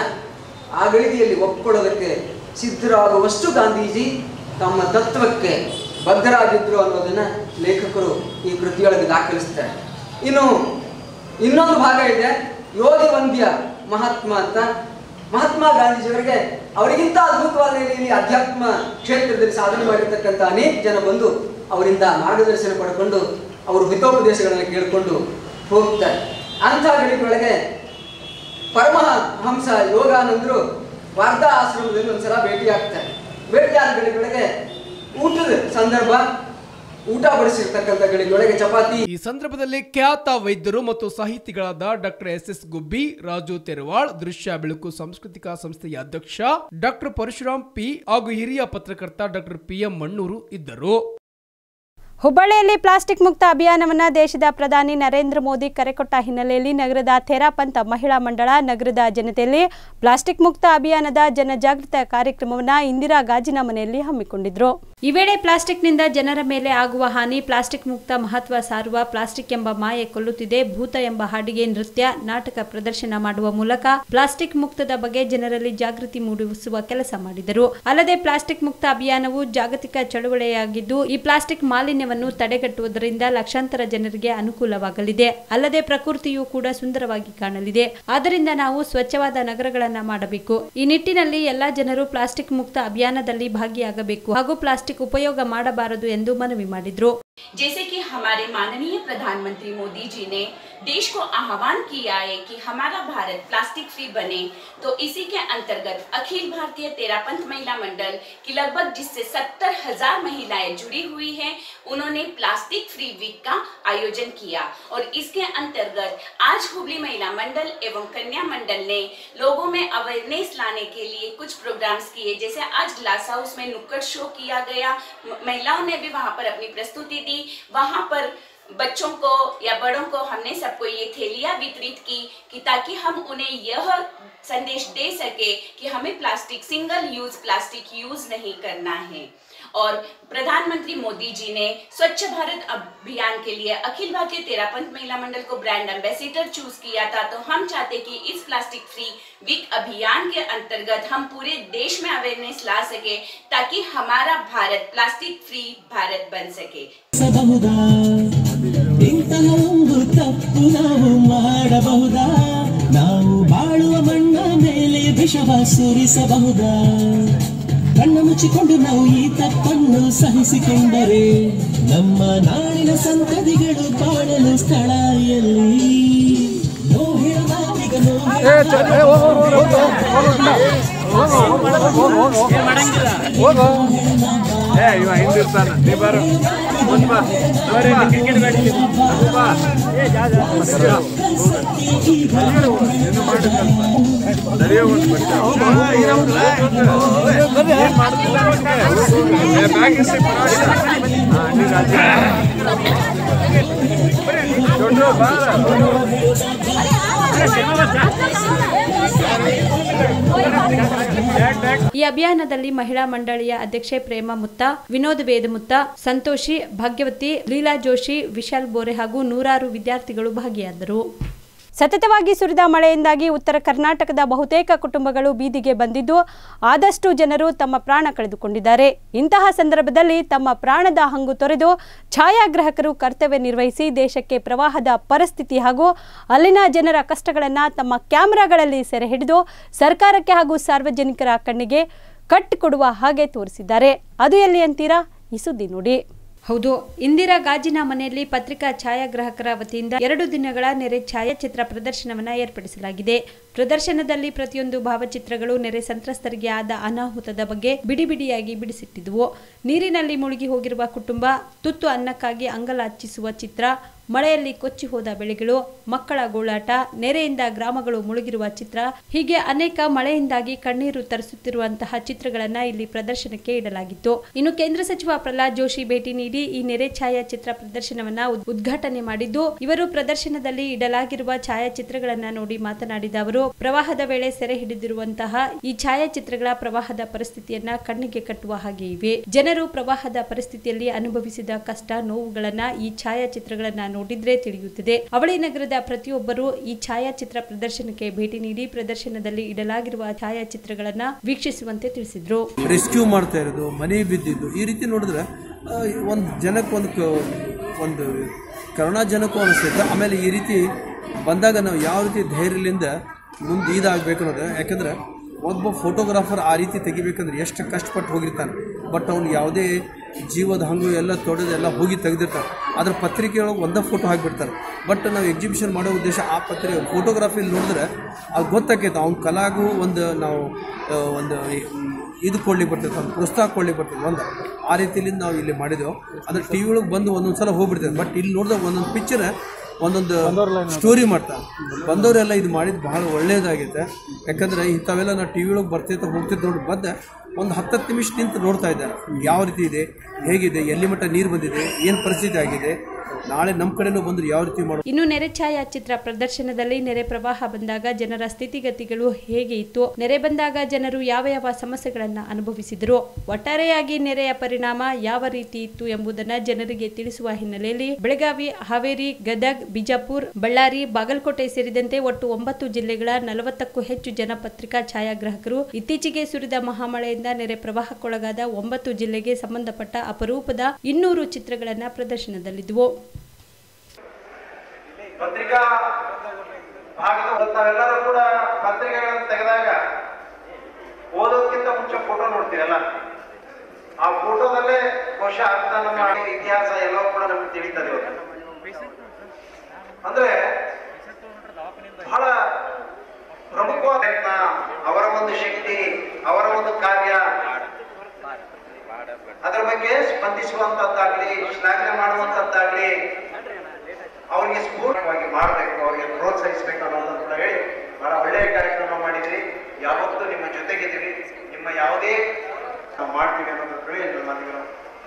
H: ಆ ಗಳಿಗೆಯಲ್ಲಿ ಒಪ್ಕೊಳ್ಳೋದಕ್ಕೆ ಸಿದ್ಧರಾಗುವಷ್ಟು ಗಾಂಧೀಜಿ ತಮ್ಮ ತತ್ವಕ್ಕೆ ಬದ್ಧರಾಗಿದ್ರು ಅನ್ನೋದನ್ನ ಲೇಖಕರು ಈ ಕೃತಿಯೊಳಗೆ ದಾಖಲಿಸ್ತಾರೆ ಇನ್ನು ಇನ್ನೊಂದು ಭಾಗ ಇದೆ ಯೋಗಿ ವಂದ್ಯ ಮಹಾತ್ಮ ಅಂತ ಮಹಾತ್ಮ ಗಾಂಧೀಜಿಯವರಿಗೆ ಅವರಿಗಿಂತ ಅದ್ಭುತವಾದ ರೀತಿಯಲ್ಲಿ ಅಧ್ಯಾತ್ಮ ಕ್ಷೇತ್ರದಲ್ಲಿ ಸಾಧನೆ ಮಾಡಿರ್ತಕ್ಕಂಥ ಅನೇಕ ಜನ ಬಂದು ಅವರಿಂದ ಮಾರ್ಗದರ್ಶನ ಪಡ್ಕೊಂಡು ಅವರು ಹಿತೋಪದೇಶಗಳನ್ನು ಕೇಳಿಕೊಂಡು ಹೋಗ್ತಾರೆ ಅಂಥ ಗಳಿಗೊಳಗೆ ಪರಮಹಂಸ ಯೋಗಾನಂದರು ವಾರ್ಧಾ ಆಶ್ರಮದಲ್ಲಿ ಒಂದ್ಸಲ ಭೇಟಿ ಆಗ್ತಾರೆ ಭೇಟಿ ಆದ ಗಳಿಗೊಳಗೆ ಊಟದ ಸಂದರ್ಭ ಊಟ ಬಡಿಸಿರ್ತಕ್ಕಂಥ ಗಳಿಗೊಳಗೆ ಚಪಾತಿ
C: ಈ ಸಂದರ್ಭದಲ್ಲಿ ಖ್ಯಾತ ವೈದ್ಯರು ಮತ್ತು ಸಾಹಿತಿಗಳಾದ doctor S S Gubbi Raju Teraval ದೃಶ್ಯ ಬೆಳಕು ಸಾಂಸ್ಕೃತಿಕ ಸಂಸ್ಥೆಯ ಅಧ್ಯಕ್ಷ ಡಾಕ್ಟರ್ ಪರಶುರಾಮ್ ಪಿ ಹಾಗೂ ಹಿರಿಯ ಪತ್ರಕರ್ತ ಡಾಕ್ಟರ್ ಪಿ ಎಂ ಮಣ್ಣೂರು ಇದ್ದರು
A: ಹುಬ್ಬಳ್ಳಿಯಲ್ಲಿ ಪ್ಲಾಸ್ಟಿಕ್ ಮುಕ್ತ ಅಭಿಯಾನವನ್ನು ದೇಶದ ಪ್ರಧಾನಿ ನರೇಂದ್ರ ಮೋದಿ ಕರೆಕೊಟ್ಟ ಹಿನ್ನೆಲೆಯಲ್ಲಿ ನಗರದ ಥೇರಾಪಂಥ ಮಹಿಳಾ ಮಂಡಳ ನಗರದ ಜನತೆಯಲ್ಲಿ ಪ್ಲಾಸ್ಟಿಕ್ ಮುಕ್ತ ಅಭಿಯಾನದ ಜನಜಾಗೃತ ಕಾರ್ಯಕ್ರಮವನ್ನು ಇಂದಿರಾ ಗಾಜಿನ ಮನೆಯಲ್ಲಿ ಹಮ್ಮಿಕೊಂಡಿದ್ರು
B: ಈ ವೇಳೆ ಪ್ಲಾಸ್ಟಿಕ್ನಿಂದ ಜನರ ಮೇಲೆ ಆಗುವ ಹಾನಿ ಪ್ಲಾಸ್ಟಿಕ್ ಮುಕ್ತ ಮಹತ್ವ ಸಾರುವ ಪ್ಲಾಸ್ಟಿಕ್ ಎಂಬ ಮಾಯೆ ಕೊಲ್ಲುತ್ತಿದೆ ಭೂತ ಎಂಬ ಹಾಡಿಗೆ ನೃತ್ಯ ನಾಟಕ ಪ್ರದರ್ಶನ ಮಾಡುವ ಮೂಲಕ ಪ್ಲಾಸ್ಟಿಕ್ ಮುಕ್ತದ ಬಗ್ಗೆ ಜನರಲ್ಲಿ ಜಾಗೃತಿ ಮೂಡಿಸುವ ಕೆಲಸ ಮಾಡಿದರು ಅಲ್ಲದೆ ಪ್ಲಾಸ್ಟಿಕ್ ಮುಕ್ತ ಅಭಿಯಾನವು ಜಾಗತಿಕ ಚಳುವಳಿಯಾಗಿದ್ದು ಈ ಪ್ಲಾಸ್ಟಿಕ್ ಮಾಲಿನ್ಯವನ್ನು ತಡೆಗಟ್ಟುವುದರಿಂದ ಲಕ್ಷಾಂತರ ಜನರಿಗೆ ಅನುಕೂಲವಾಗಲಿದೆ ಅಲ್ಲದೆ ಪ್ರಕೃತಿಯು ಕೂಡ ಸುಂದರವಾಗಿ ಕಾಣಲಿದೆ ಆದ್ದರಿಂದ ನಾವು ಸ್ವಚ್ಛವಾದ ನಗರಗಳನ್ನ ಮಾಡಬೇಕು ಈ ನಿಟ್ಟಿನಲ್ಲಿ ಎಲ್ಲಾ ಜನರು ಪ್ಲಾಸ್ಟಿಕ್ ಮುಕ್ತ ಅಭಿಯಾನದಲ್ಲಿ ಭಾಗಿಯಾಗಬೇಕು ಹಾಗೂ ಪ್ಲಾಸ್ಟಿಕ್ ಉಪಯೋಗ ಮಾಡಬಾರದು ಎಂದು ಮನವಿ ಮಾಡಿದ್ರು
I: जैसे कि हमारे माननीय प्रधानमंत्री मोदी जी ने देश को आह्वान किया है कि हमारा भारत प्लास्टिक फ्री बने तो इसी के अंतर्गत अखिल भारतीय तेरापंथ महिला मंडल की लगभग जिससे सत्तर हजार महिलाएं जुड़ी हुई हैं उन्होंने प्लास्टिक फ्री वीक का आयोजन किया और इसके अंतर्गत आज हुबली महिला मंडल एवं कन्या मंडल ने लोगों में अवेयरनेस लाने के लिए कुछ प्रोग्राम्स किए जैसे आज ग्लास हाउस में नुक्कड़ शो किया गया म- महिलाओं ने भी वहां पर अपनी प्रस्तुति दी वहां पर बच्चों को या बड़ों को हमने सबको ये थैलियां वितरित की कि ताकि हम उन्हें यह संदेश दे सके कि हमें plastic single use plastic use नहीं करना है और प्रधानमंत्री मोदी जी ने स्वच्छ भारत अभियान के लिए अखिल भारतीय तेरापंथ महिला मंडल को ब्रांड एम्बेसिडर चूज किया था तो हम चाहते कि इस प्लास्टिक फ्री वीक अभियान के अंतर्गत हम पूरे देश में अवेयरनेस ला सके ताकि हमारा भारत प्लास्टिक फ्री भारत बन सके
J: ಬಹುದಾ ಇಂತಹ ಒಂದು ತಪ್ಪು ನಾವು ಮಾಡಬಹುದಾ ನಾವು ಬಾಳುವ ಮಣ್ಣ ಮೇಲೆ ವಿಷವ ಸುರಿಸಬಹುದಾ ಕಣ್ಣ ಮುಚ್ಚಿಕೊಂಡು ನಾವು ಈ ತಪ್ಪನ್ನು ಸಹಿಸಿಕೊಂಡರೆ ನಮ್ಮ ನಾಡಿನ ಸಂತತಿಗಳು ಬಾಳಲು ಸ್ಥಳ ಎಲ್ಲಿ ನೋ ಹೇಳಲಾಗೀಗ ನೋ
K: ಏ ಇವ ಹಿಂದಿರ್ತಾನ ನೀ ಬಾರು ಮುಂದ್ ಬಾ ಅವರೇ ಕ್ರಿಕೆಟ್ ಬ್ಯಾಟಿಂಗ್ ಬಾ ಏ ಜಾ ಜಾ ಏನು ಮಾಡಿಲ್ಲ ನಡೆಯೋ ಒಂದು ಏನ್ ಮಾಡ್ತಿಲ್ಲ ಏ ಬ್ಯಾಗ್ ಇಸಿ ಹಾ ನೀ ರಾಜ ದೊಡ್ಡ ಬಾರ
B: ಈ ಅಭಿಯಾನದಲ್ಲಿ ಮಹಿಳಾ ಮಂಡಳಿಯ ಅಧ್ಯಕ್ಷೆ ಪ್ರೇಮ ಮುತ್ತ ವಿನೋದ್ ವೇದಮುತ್ತ ಸಂತೋಷಿ ಭಾಗ್ಯವತಿ ಲೀಲಾ ಜೋಶಿ ವಿಶಾಲ್ ಬೋರೆ ಹಾಗೂ ನೂರಾರು ವಿದ್ಯಾರ್ಥಿಗಳು ಭಾಗಿಯಾದರು
A: ಸತತವಾಗಿ ಸುರಿದ ಮಳೆಯಿಂದಾಗಿ ಉತ್ತರ ಕರ್ನಾಟಕದ ಬಹುತೇಕ ಕುಟುಂಬಗಳು ಬೀದಿಗೆ ಬಂದಿದ್ದು ಆದಷ್ಟು ಜನರು ತಮ್ಮ ಪ್ರಾಣ ಕಳೆದುಕೊಂಡಿದ್ದಾರೆ ಇಂತಹ ಸಂದರ್ಭದಲ್ಲಿ ತಮ್ಮ ಪ್ರಾಣದ ಹಂಗು ತೊರೆದು ಛಾಯಾಗ್ರಾಹಕರು ಕರ್ತವ್ಯ ನಿರ್ವಹಿಸಿ ದೇಶಕ್ಕೆ ಪ್ರವಾಹದ ಪರಿಸ್ಥಿತಿ ಹಾಗೂ ಅಲ್ಲಿನ ಜನರ ಕಷ್ಟಗಳನ್ನು ತಮ್ಮ ಕ್ಯಾಮೆರಾಗಳಲ್ಲಿ ಸೆರೆ ಹಿಡಿದು ಸರ್ಕಾರಕ್ಕೆ ಹಾಗೂ ಸಾರ್ವಜನಿಕರ ಕಣ್ಣಿಗೆ ಕಟ್ಟಿಕೊಡುವ ಹಾಗೆ ತೋರಿಸಿದ್ದಾರೆ ಅದು ಎಲ್ಲಿ ಅಂತೀರಾ ಈ ಸುದ್ದಿ ನೋಡಿ
B: ಹೌದು ಇಂದಿರಾ ಗಾಜಿನ ಮನೆಯಲ್ಲಿ ಪತ್ರಿಕಾ ಛಾಯಾಗ್ರಾಹಕರ ವತಿಯಿಂದ ಎರಡು ದಿನಗಳ ನೆರೆ ಛಾಯಾಚಿತ್ರ ಪ್ರದರ್ಶನವನ್ನು ಏರ್ಪಡಿಸಲಾಗಿದೆ ಪ್ರದರ್ಶನದಲ್ಲಿ ಪ್ರತಿಯೊಂದು ಭಾವಚಿತ್ರಗಳು ನೆರೆ ಸಂತ್ರಸ್ತರಿಗೆ ಆದ ಅನಾಹುತದ ಬಗ್ಗೆ ಬಿಡಿ ಬಿಡಿಯಾಗಿ ಬಿಡಿಸಿಟ್ಟಿದ್ವು ನೀರಿನಲ್ಲಿ ಮುಳುಗಿ ಹೋಗಿರುವ ಕುಟುಂಬ ತುತ್ತು ಅನ್ನಕ್ಕಾಗಿ ಅಂಗಲಾಚಿಸುವ ಚಿತ್ರ ಮಳೆಯಲ್ಲಿ ಕೊಚ್ಚಿ ಹೋದ ಬೆಳೆಗಳು ಮಕ್ಕಳ ಗೋಳಾಟ ನೆರೆಯಿಂದ ಗ್ರಾಮಗಳು ಮುಳುಗಿರುವ ಚಿತ್ರ ಹೀಗೆ ಅನೇಕ ಮಳೆಯಿಂದಾಗಿ ಕಣ್ಣೀರು ತರಿಸುತ್ತಿರುವಂತಹ ಚಿತ್ರಗಳನ್ನ ಇಲ್ಲಿ ಪ್ರದರ್ಶನಕ್ಕೆ ಇಡಲಾಗಿತ್ತು ಇನ್ನು ಕೇಂದ್ರ ಸಚಿವ ಪ್ರಹ್ಲಾದ್ ಜೋಶಿ ಭೇಟಿ ನೀಡಿ ಈ ನೆರೆ ಛಾಯಾಚಿತ್ರ ಪ್ರದರ್ಶನವನ್ನ ಉದ್- ಉದ್ಘಾಟನೆ ಮಾಡಿದ್ದು ಇವರು ಪ್ರದರ್ಶನದಲ್ಲಿ ಇಡಲಾಗಿರುವ ಛಾಯಾಚಿತ್ರಗಳನ್ನ ನೋಡಿ ಮಾತನಾಡಿದ ಅವರು ಪ್ರವಾಹದ ವೇಳೆ ಸೆರೆ ಹಿಡಿದಿರುವಂತಹ ಈ ಛಾಯಾಚಿತ್ರಗಳ ಪ್ರವಾಹದ ಪರಿಸ್ಥಿತಿಯನ್ನ ಕಣ್ಣಿಗೆ ಕಟ್ಟುವ ಹಾಗೆ ಇವೆ ಜನರು ಪ್ರವಾಹದ ಪರಿಸ್ಥಿತಿಯಲ್ಲಿ ಅನುಭವಿಸಿದ ಕಷ್ಟ ನೋವುಗಳನ್ನ ಈ ಛಾಯಾಚಿತ್ರಗಳನ್ನ ನೋಡಿದ್ರೆ ತಿಳಿಯುತ್ತದೆ ಅವಳಿ ನಗರದ ಪ್ರತಿಯೊಬ್ಬರು ಈ ಛಾಯಾಚಿತ್ರ ಪ್ರದರ್ಶನಕ್ಕೆ ಭೇಟಿ ನೀಡಿ ಪ್ರದರ್ಶನದಲ್ಲಿ ಇಡಲಾಗಿರುವ ಛಾಯಾಚಿತ್ರಗಳನ್ನ ವೀಕ್ಷಿಸುವಂತೆ ತಿಳಿಸಿದ್ರು
L: ರೆಸ್ಕ್ಯೂ ಮಾಡ್ತಾ ಇರೋದು ಮನೆ ಬಿದ್ದಿದ್ದು ಈ ರೀತಿ ನೋಡಿದ್ರೆ ಒಂದು ಜನಕ್ಕೆ ಒಂದು ಕ- ಒಂದು ಕರುಣಾಜನಕ ಅನಿಸ್ತೈತೆ ಆಮೇಲೆ ಈ ರೀತಿ ಬಂದಾಗ ನಾವು ಯಾವ ರೀತಿ ಧೈರ್ಯದಿಂದ ಮುಂದೆ ಇದಾಗಬೇಕು ಅನ್ನೋದು ಯಾಕಂದ್ರೆ ಒಬ್ಬ ಫೋಟೋಗ್ರಾಫರ್ ಆ ರೀತಿ ತೆಗಿಬೇಕಂದ್ರೆ ಎಷ್ಟು ಕಷ್ಟಪಟ್ಟು ಹೋಗಿರ್ತಾನೆ ಬಟ್ ಅವ್ನು ಯಾವುದೇ ಜೀವದ ಹಂಗು ಎಲ್ಲ ತೊಡೆದು ಎಲ್ಲ ಹೋಗಿ ತೆಗೆದಿರ್ತಾನೆ ಅದ್ರ ಪತ್ರಿಕೆ ಒಳಗೆ ಒಂದೇ ಫೋಟೋ ಹಾಕಿಬಿಡ್ತಾರೆ ಬಟ್ ನಾವು ಎಕ್ಸಿಬಿಷನ್ ಮಾಡೋ ಉದ್ದೇಶ ಆ ಪತ್ರಿಕೆ ಫೋಟೋಗ್ರಫಿ ನೋಡಿದ್ರೆ ಅದು ಗೊತ್ತಾಕೈತೆ ಅವ್ನ ಕಲಾಗೂ ಒಂದು ನಾವು ಆ, ಒಂದು ಇದು ಕೊಡ್ಲಿಕ್ಕೆ ಬರ್ತೈತೆ ಒಂದು ಪ್ರೋತ್ಸಾಹ ಕೊಡ್ಲಿಕ್ಕೆ ಬರ್ತೈತೆ ಒಂದು ಆ ರೀತಿಯಲ್ಲಿ ನಾವು ಇಲ್ಲಿ ಮಾಡಿದೆವು ಅದ್ರ ಟಿ ವಿ ಒಳಗೆ ಬಂದು ಒಂದೊಂದು ಸಲ ಹೋಗ್ಬಿಡ್ತೈತೆ ಬಟ್ ಇಲ್ಲಿ ನೋಡಿದಾಗ ಒಂದೊಂದು ಪಿಕ್ಚರ್ ಒಂದೊಂದು ಸ್ಟೋರಿ ಮಾಡ್ತಾರೆ ಬಂದವರೆಲ್ಲ ಇದು ಮಾಡಿದ್ದು ಬಹಳ ಒಳ್ಳೇದಾಗೈತೆ ಯಾಕಂದ್ರೆ ಇಂಥವೆಲ್ಲ ನಾವು ಟಿ ವಿ ಒಳಗೆ ಬರ್ತೈತೆ ಹೋಗ್ತಿದ್ದು ನೋಡಿ ಬಂದ ಒಂದು ಹತ್ತತ್ತು ನಿಮಿಷ ನಿಂತು ನೋಡ್ತಾ ಇದ್ದಾರೆ ಯಾವ ರೀತಿ ಇದೆ ಹೇಗಿದೆ ಎಲ್ಲಿ ಮಟ್ಟ ನೀರು ಬಂದಿದೆ ಏನು ಪರಿಸ್ಥಿತಿ ಆಗಿದೆ ನಾಳೆ ನಮ್ಮ ಕಡೆನೂ ಬಂದ್ರೆ ಯಾವ ರೀತಿ ಮಾಡೋದು
B: ಇನ್ನು ನೆರೆ ಛಾಯಾಚಿತ್ರ ಪ್ರದರ್ಶನದಲ್ಲಿ ನೆರೆ ಪ್ರವಾಹ ಬಂದಾಗ ಜನರ ಸ್ಥಿತಿಗತಿಗಳು ಹೇಗೆ ಇತ್ತು ನೆರೆ ಬಂದಾಗ ಜನರು ಯಾವ ಯಾವ ಸಮಸ್ಯೆಗಳನ್ನ ಅನುಭವಿಸಿದರು ಒಟ್ಟಾರೆಯಾಗಿ ನೆರೆಯ ಪರಿಣಾಮ ಯಾವ ರೀತಿ ಇತ್ತು ಎಂಬುದನ್ನ ಜನರಿಗೆ ತಿಳಿಸುವ ಹಿನ್ನೆಲೆಯಲ್ಲಿ ಬೆಳಗಾವಿ ಹಾವೇರಿ ಗದಗ್ ಬಿಜಾಪುರ್ ಬಳ್ಳಾರಿ ಬಾಗಲಕೋಟೆ ಸೇರಿದಂತೆ ಒಟ್ಟು ಒಂಬತ್ತು ಜಿಲ್ಲೆಗಳ ನಲವತ್ತಕ್ಕೂ ಹೆಚ್ಚು ಜನ ಪತ್ರಿಕಾ ಛಾಯಾಗ್ರಾಹಕರು ಇತ್ತೀಚೆಗೆ ಸುರಿದ ಮಹಾಮಳೆಯಿಂದ ನೆರೆ ಪ್ರವಾಹಕ್ಕೊಳಗಾದ ಒಂಬತ್ತು ಜಿಲ್ಲೆಗೆ ಸಂಬಂಧಪಟ್ಟ ಅಪರೂಪದ ಇನ್ನೂರು ಚಿತ್ರಗಳನ್ನ ಪ್ರದರ್ಶನದಲ್ಲಿದ್ದವು
M: ಪತ್ರಿಕಾ ಭಾಗದ ನಾವೆಲ್ಲರೂ ಕೂಡ ಪತ್ರಿಕೆಗಳನ್ನು ತೆಗೆದಾಗ ಓದೋದಕ್ಕಿಂತ ಮುಂಚೆ ಫೋಟೋ ನೋಡ್ತೀವಲ್ಲ ಆ ಫೋಟೋದಲ್ಲೇ ಬಹುಶಃ ಅರ್ಥ ನಮ್ಮ ಇತಿಹಾಸ ಎಲ್ಲವೂ ಕೂಡ ನಮ್ಗೆ ತಿಳಿತದೆ ಇವತ್ತು. ಅಂದ್ರೆ ಬಹಳ ಪ್ರಮುಖವಾದ ಪ್ರಯತ್ನ ಅವರ ಒಂದು ಶಕ್ತಿ ಅವರ ಒಂದು ಕಾರ್ಯ ಅದರ ಬಗ್ಗೆ ಸ್ಪಂದಿಸುವಂತದ್ದಾಗ್ಲಿ ಶ್ಲಾಘನೆ ಮಾಡುವಂತದ್ದಾಗ್ಲಿ ಅವರಿಗೆ ಸ್ಫೂರ್ತಿವಾಗಿ ಮಾಡಬೇಕು ಅವರಿಗೆ ಪ್ರೋತ್ಸಾಹಿಸಬೇಕು ಅನ್ನೋದನ್ನ ಕೂಡ ಹೇಳಿ ಬಹಳ ಒಳ್ಳೆಯ ಕಾರ್ಯಕ್ರಮ ಮಾಡಿದ್ರಿ ಯಾವತ್ತೂ ನಿಮ್ಮ ಜೊತೆಗಿದ್ದೀವಿ ನಿಮ್ಮ ಯಾವುದೇ ನಾವು ಮಾಡ್ತೀವಿ ಅನ್ನೋದನ್ನ ಹೇಳಿ ನನ್ನ ಮಾತುಗಳು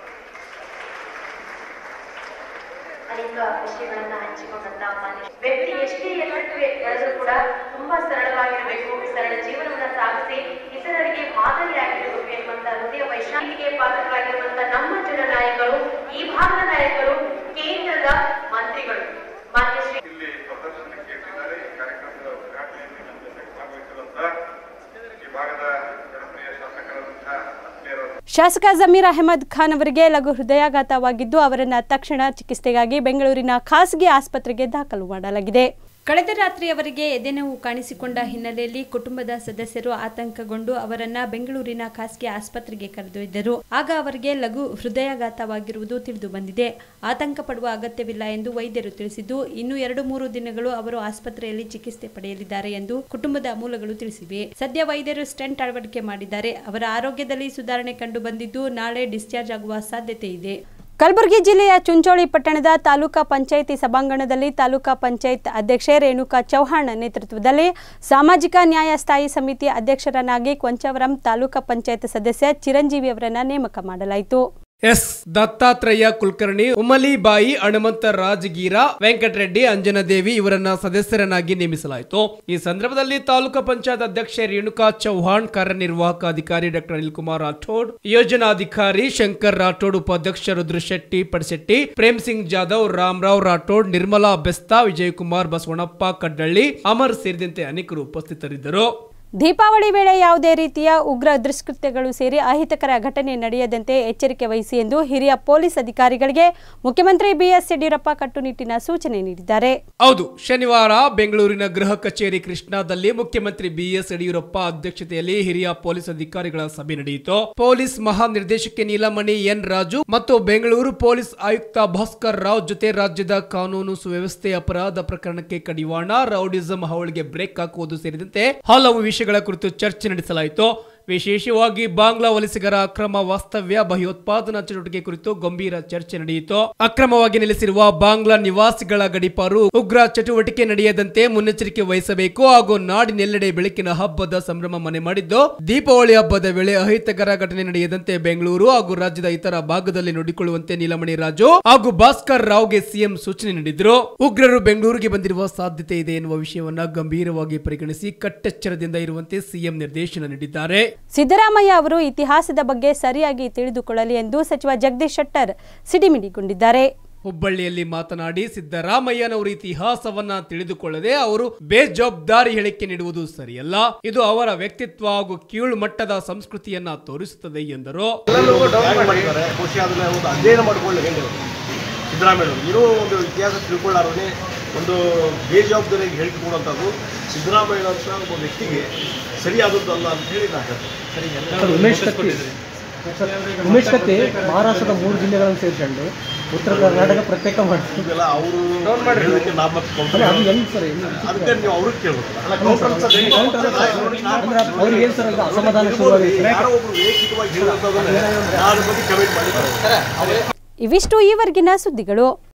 N: ಅನೇಕ ವಿಷಯಗಳನ್ನ ಹಂಚಿಕೊಂಡಂತ ಮಾನ್ಯ ವ್ಯಕ್ತಿ ಎಷ್ಟೇ ಯಶಸ್ವಿ ಬೆಳೆದರೂ ಕೂಡ ತುಂಬಾ ಸರಳವಾಗಿರಬೇಕು ಸರಳ ಜೀವನವನ್ನ ಸಾಗಿಸಿ ಇತರರಿಗೆ ಮಾದರಿಯಾಗಿರಬೇಕು ಎನ್ನುವಂತ ಹೃದಯ ವೈಶಾಖಿಗೆ ಪಾತ್ರರಾಗಿರುವಂತ ನಮ್ಮ ಜನ ನಾಯಕರು ಈ ಭಾಗದ ನಾಯಕರು ಕೇಂದ್ರದ ಮಂತ್ರಿಗಳು ಮಾನ್ಯ ಶ್ರೀ
O: ಇಲ್ಲಿ ಪ್ರದರ್ಶನಕ್ಕೆ ಇಟ್ಟಿದ್ದಾರೆ ಈ ಕಾರ್ಯಕ್ರಮದ ಉದ್ಘಾಟನೆಯಲ್ಲಿ ನಮ್ಮ ಜೊತೆ ಭಾಗವಹಿಸಿರುವಂತ ಈ ಭಾಗದ ಜನಪ್ರಿಯ ಶಾಸಕರಾದಂತಹ ಆತ್ಮೀಯರಾದ
A: ಶಾಸಕ ಜಮೀರ್ ಅಹಮದ್ ಖಾನ್ ಅವರಿಗೆ ಲಘು ಹೃದಯಾಘಾತವಾಗಿದ್ದು ಅವರನ್ನ ತಕ್ಷಣ ಚಿಕಿತ್ಸೆಗಾಗಿ ಬೆಂಗಳೂರಿನ ಖಾಸಗಿ ಆಸ್ಪತ್ರೆಗೆ ದಾಖಲು ಮಾಡಲಾಗಿದೆ
B: ಕಳೆದ ರಾತ್ರಿ ಅವರಿಗೆ ಎದೆನೋವು ಕಾಣಿಸಿಕೊಂಡ ಹಿನ್ನೆಲೆಯಲ್ಲಿ ಕುಟುಂಬದ ಸದಸ್ಯರು ಆತಂಕಗೊಂಡು ಅವರನ್ನ ಬೆಂಗಳೂರಿನ ಖಾಸಗಿ ಆಸ್ಪತ್ರೆಗೆ ಕರೆದೊಯ್ದರು ಆಗ ಅವರಿಗೆ ಲಘು ಹೃದಯಾಘಾತವಾಗಿರುವುದು ತಿಳಿದು ಬಂದಿದೆ ಆತಂಕ ಪಡುವ ಅಗತ್ಯವಿಲ್ಲ ಎಂದು ವೈದ್ಯರು ತಿಳಿಸಿದ್ದು ಇನ್ನು ಎರಡು ಮೂರು ದಿನಗಳು ಅವರು ಆಸ್ಪತ್ರೆಯಲ್ಲಿ ಚಿಕಿತ್ಸೆ ಪಡೆಯಲಿದ್ದಾರೆ ಎಂದು ಕುಟುಂಬದ ಮೂಲಗಳು ತಿಳಿಸಿವೆ ಸದ್ಯ ವೈದ್ಯರು ಸ್ಟೆಂಟ್ ಅಳವಡಿಕೆ ಮಾಡಿದ್ದಾರೆ ಅವರ ಆರೋಗ್ಯದಲ್ಲಿ ಸುಧಾರಣೆ ಕಂಡು ಬಂದಿದ್ದು ನಾಳೆ ಡಿಸ್ಚಾರ್ಜ್ ಆಗುವ ಸಾಧ್ಯತೆ ಇದೆ
A: ಕಲಬುರಗಿ ಜಿಲ್ಲೆಯ ಚುಂಚೋಳಿ ಪಟ್ಟಣದ ತಾಲೂಕಾ ಪಂಚಾಯಿತಿ ಸಭಾಂಗಣದಲ್ಲಿ ತಾಲೂಕಾ ಪಂಚಾಯತ್ ಅಧ್ಯಕ್ಷೆ ರೇಣುಕಾ ಚೌಹಾಣ್ ನೇತೃತ್ವದಲ್ಲಿ ಸಾಮಾಜಿಕ ನ್ಯಾಯ ಸ್ಥಾಯಿ ಸಮಿತಿ ಅಧ್ಯಕ್ಷರನ್ನಾಗಿ ಕೊಂಚವರಂ ತಾಲೂಕಾ ಪಂಚಾಯತ್ ಸದಸ್ಯ ಚಿರಂಜೀವಿ ಅವರನ್ನ ನೇಮಕ ಮಾಡಲಾಯಿತು
C: ಎಸ್ ದತ್ತಾತ್ರೇಯ ಕುಲಕರ್ಣಿ ಉಮಲಿಬಾಯಿ ಹನುಮಂತ ರಾಜಗೀರ ವೆಂಕಟರೆಡ್ಡಿ ಅಂಜನದೇವಿ ಇವರನ್ನ ಸದಸ್ಯರನ್ನಾಗಿ ನೇಮಿಸಲಾಯಿತು ಈ ಸಂದರ್ಭದಲ್ಲಿ ತಾಲೂಕು ಪಂಚಾಯತ್ ಅಧ್ಯಕ್ಷೆ ರೇಣುಕಾ ಚೌಹಾಣ್ ಕಾರ್ಯನಿರ್ವಾಹಕ ಅಧಿಕಾರಿ ಡಾಕ್ಟರ್ ಅನಿಲ್ ಕುಮಾರ್ ರಾಠೋಡ್ ಯೋಜನಾಧಿಕಾರಿ ಶಂಕರ್ ರಾಠೋಡ್ ಉಪಾಧ್ಯಕ್ಷ ರುದ್ರ ಶೆಟ್ಟಿ ಪಡಶೆಟ್ಟಿ ಪ್ರೇಮ್ ಸಿಂಗ್ ಜಾಧವ್ ರಾಮರಾವ್ ರಾಠೋಡ್ ನಿರ್ಮಲಾ ಬೆಸ್ತಾ ವಿಜಯಕುಮಾರ್ ಬಸವಣ್ಣಪ್ಪ ಕಡ್ಡಳ್ಳಿ ಅಮರ್ ಸೇರಿದಂತೆ ಅನೇಕರು ಉಪಸ್ಥಿತರಿದ್ದರು
A: ದೀಪಾವಳಿ ವೇಳೆ ಯಾವುದೇ ರೀತಿಯ ಉಗ್ರ ದುಷ್ಕೃತ್ಯಗಳು ಸೇರಿ ಅಹಿತಕರ ಘಟನೆ ನಡೆಯದಂತೆ ಎಚ್ಚರಿಕೆ ವಹಿಸಿ ಎಂದು ಹಿರಿಯ ಪೊಲೀಸ್ ಅಧಿಕಾರಿಗಳಿಗೆ ಮುಖ್ಯಮಂತ್ರಿ ಬಿಎಸ್ ಯಡಿಯೂರಪ್ಪ ಕಟ್ಟುನಿಟ್ಟಿನ ಸೂಚನೆ ನೀಡಿದ್ದಾರೆ
C: ಹೌದು ಶನಿವಾರ ಬೆಂಗಳೂರಿನ ಗೃಹ ಕಚೇರಿ ಕೃಷ್ಣಾದಲ್ಲಿ ಮುಖ್ಯಮಂತ್ರಿ ಬಿಎಸ್ ಯಡಿಯೂರಪ್ಪ ಅಧ್ಯಕ್ಷತೆಯಲ್ಲಿ ಹಿರಿಯ ಪೊಲೀಸ್ ಅಧಿಕಾರಿಗಳ ಸಭೆ ನಡೆಯಿತು ಪೊಲೀಸ್ ಮಹಾನಿರ್ದೇಶಕಿ ನೀಲಮಣಿ ಎನ್ ರಾಜು ಮತ್ತು ಬೆಂಗಳೂರು ಪೊಲೀಸ್ ಆಯುಕ್ತ ಭಾಸ್ಕರ್ ರಾವ್ ಜೊತೆ ರಾಜ್ಯದ ಕಾನೂನು ಸುವ್ಯವಸ್ಥೆ ಅಪರಾಧ ಪ್ರಕರಣಕ್ಕೆ ಕಡಿವಾಣ ರೌಡಿಸಂ ಹಾವಳಿಗೆ ಬ್ರೇಕ್ ಹಾಕುವುದು ಸೇರಿದಂತೆ ಹಲವು ವಿಷಯಗಳ ಕುರಿತು ಚರ್ಚೆ ನಡೆಸಲಾಯಿತು ವಿಶೇಷವಾಗಿ ಬಾಂಗ್ಲಾ ವಲಸಿಗರ ಅಕ್ರಮ ವಾಸ್ತವ್ಯ ಭಯೋತ್ಪಾದನಾ ಚಟುವಟಿಕೆ ಕುರಿತು ಗಂಭೀರ ಚರ್ಚೆ ನಡೆಯಿತು ಅಕ್ರಮವಾಗಿ ನೆಲೆಸಿರುವ ಬಾಂಗ್ಲಾ ನಿವಾಸಿಗಳ ಗಡಿಪಾರು ಉಗ್ರ ಚಟುವಟಿಕೆ ನಡೆಯದಂತೆ ಮುನ್ನೆಚ್ಚರಿಕೆ ವಹಿಸಬೇಕು ಹಾಗೂ ನಾಡಿನೆಲ್ಲೆಡೆ ಬೆಳಕಿನ ಹಬ್ಬದ ಸಂಭ್ರಮ ಮನೆ ಮಾಡಿದ್ದು ದೀಪಾವಳಿ ಹಬ್ಬದ ವೇಳೆ ಅಹಿತಕರ ಘಟನೆ ನಡೆಯದಂತೆ ಬೆಂಗಳೂರು ಹಾಗೂ ರಾಜ್ಯದ ಇತರ ಭಾಗದಲ್ಲಿ ನೋಡಿಕೊಳ್ಳುವಂತೆ ನೀಲಮಣಿ ರಾಜು ಹಾಗೂ ಭಾಸ್ಕರ್ ರಾವ್ಗೆ ಸಿಎಂ ಸೂಚನೆ ನೀಡಿದ್ರು ಉಗ್ರರು ಬೆಂಗಳೂರಿಗೆ ಬಂದಿರುವ ಸಾಧ್ಯತೆ ಇದೆ ಎನ್ನುವ ವಿಷಯವನ್ನ ಗಂಭೀರವಾಗಿ ಪರಿಗಣಿಸಿ ಕಟ್ಟೆಚ್ಚರದಿಂದ ಇರುವಂತೆ ಸಿಎಂ ನಿರ್ದೇಶನ ನೀಡಿದ್ದಾರೆ
A: ಸಿದ್ದರಾಮಯ್ಯ ಅವರು ಇತಿಹಾಸದ ಬಗ್ಗೆ ಸರಿಯಾಗಿ ತಿಳಿದುಕೊಳ್ಳಲಿ ಎಂದು ಸಚಿವ ಜಗದೀಶ್ ಶೆಟ್ಟರ್ ಸಿಡಿಮಿಡಿಗೊಂಡಿದ್ದಾರೆ
C: ಹುಬ್ಬಳ್ಳಿಯಲ್ಲಿ ಮಾತನಾಡಿ ಸಿದ್ದರಾಮಯ್ಯನವರು ಇತಿಹಾಸವನ್ನ ತಿಳಿದುಕೊಳ್ಳದೆ ಅವರು ಬೇಜವಾಬ್ದಾರಿ ಹೇಳಿಕೆ ನೀಡುವುದು ಸರಿಯಲ್ಲ ಇದು ಅವರ ವ್ಯಕ್ತಿತ್ವ ಹಾಗೂ ಕೀಳು ಮಟ್ಟದ ಸಂಸ್ಕೃತಿಯನ್ನ ತೋರಿಸುತ್ತದೆ ಎಂದರು
P: ಎಲ್ಲರಿಗೂ ಡೌನ್ ಮಾಡಿದ್ದಾರೆ ಬಹುಶಃ ಅದನ್ನ ಒಂದು ಅಧ್ಯಯನ ಮಾಡಿಕೊಳ್ಳಿ ಹೇಳಿದರು ಸಿದ್ದರಾಮಯ್ಯವರು ಏನೋ ಒಂದು ಇತಿಹಾಸ ತಿಳ್ಕೊಳ್ಳಾರನೆ ಒಂದು ಬೇಜವಾಬ್ದಾರಿಯಾಗಿ ಹೇಳಿಕೆ ಕೊಡುವಂಥದ್ದು ಸಿದ್ದರಾಮಯ್ಯ ಅಂತ ಒಬ್ಬ ವ್ಯಕ್ತಿಗೆ ಸರಿಯಾದದ್ದು ಅಲ್ಲ ಅಂತ ಹೇಳಿ ನಾನು ಹೇಳ್ತೇನೆ
Q: ಸರ್, ಉಮೇಶ್ ಕತ್ತಿ ಸರ್, ಉಮೇಶ್ ಕತ್ತಿ ಮಹಾರಾಷ್ಟ್ರದ ಮೂರು ಜಿಲ್ಲೆಗಳನ್ನು ಸೇರಿಕೊಂಡು ಉತ್ತರ ಕರ್ನಾಟಕ ಪ್ರತ್ಯೇಕ ಮಾಡ್ತೀವಿ
P: ಇದೆಲ್ಲ ಅವರು ಹೇಳೋದಕ್ಕೆ ನಾ ಮತ್ತೆ counter
Q: ಅಲ್ಲ, ಅದು ಹೆಂಗ್ ಸರ್ ಹೆಂಗ್
P: ಅದಕ್ಕೆ ನೀವು ಅವ್ರಿಗೆ ಕೇಳ್ಬೇಕು ಅಲ್ಲ
Q: ಹ್ಞೂ ಸರ್.
P: counter ಅನ್ಸೋದು ಹೆಂಗೆ?
Q: ಅಂದ್ರೆ ಅವ್ರಿಗೆ ಏನು ಸರ್ ಈಗ ಅಸಮಾಧಾನ ಶುರುವಾಗಿದೆ
P: ಯಾರೋ ಒಬ್ರು ವೈಯಕ್ತಿಕವಾಗಿ ಹೇಳಿದಂಥದ್ದನ್ನ ನಾನು ಬಗ್ಗೆ ಕಮೆಂಟ್ ಮಾಡಿದ್ದಾರೆ
A: ಇವಿಷ್ಟು ಈವರೆಗಿನ ಸುದ್ದಿಗಳು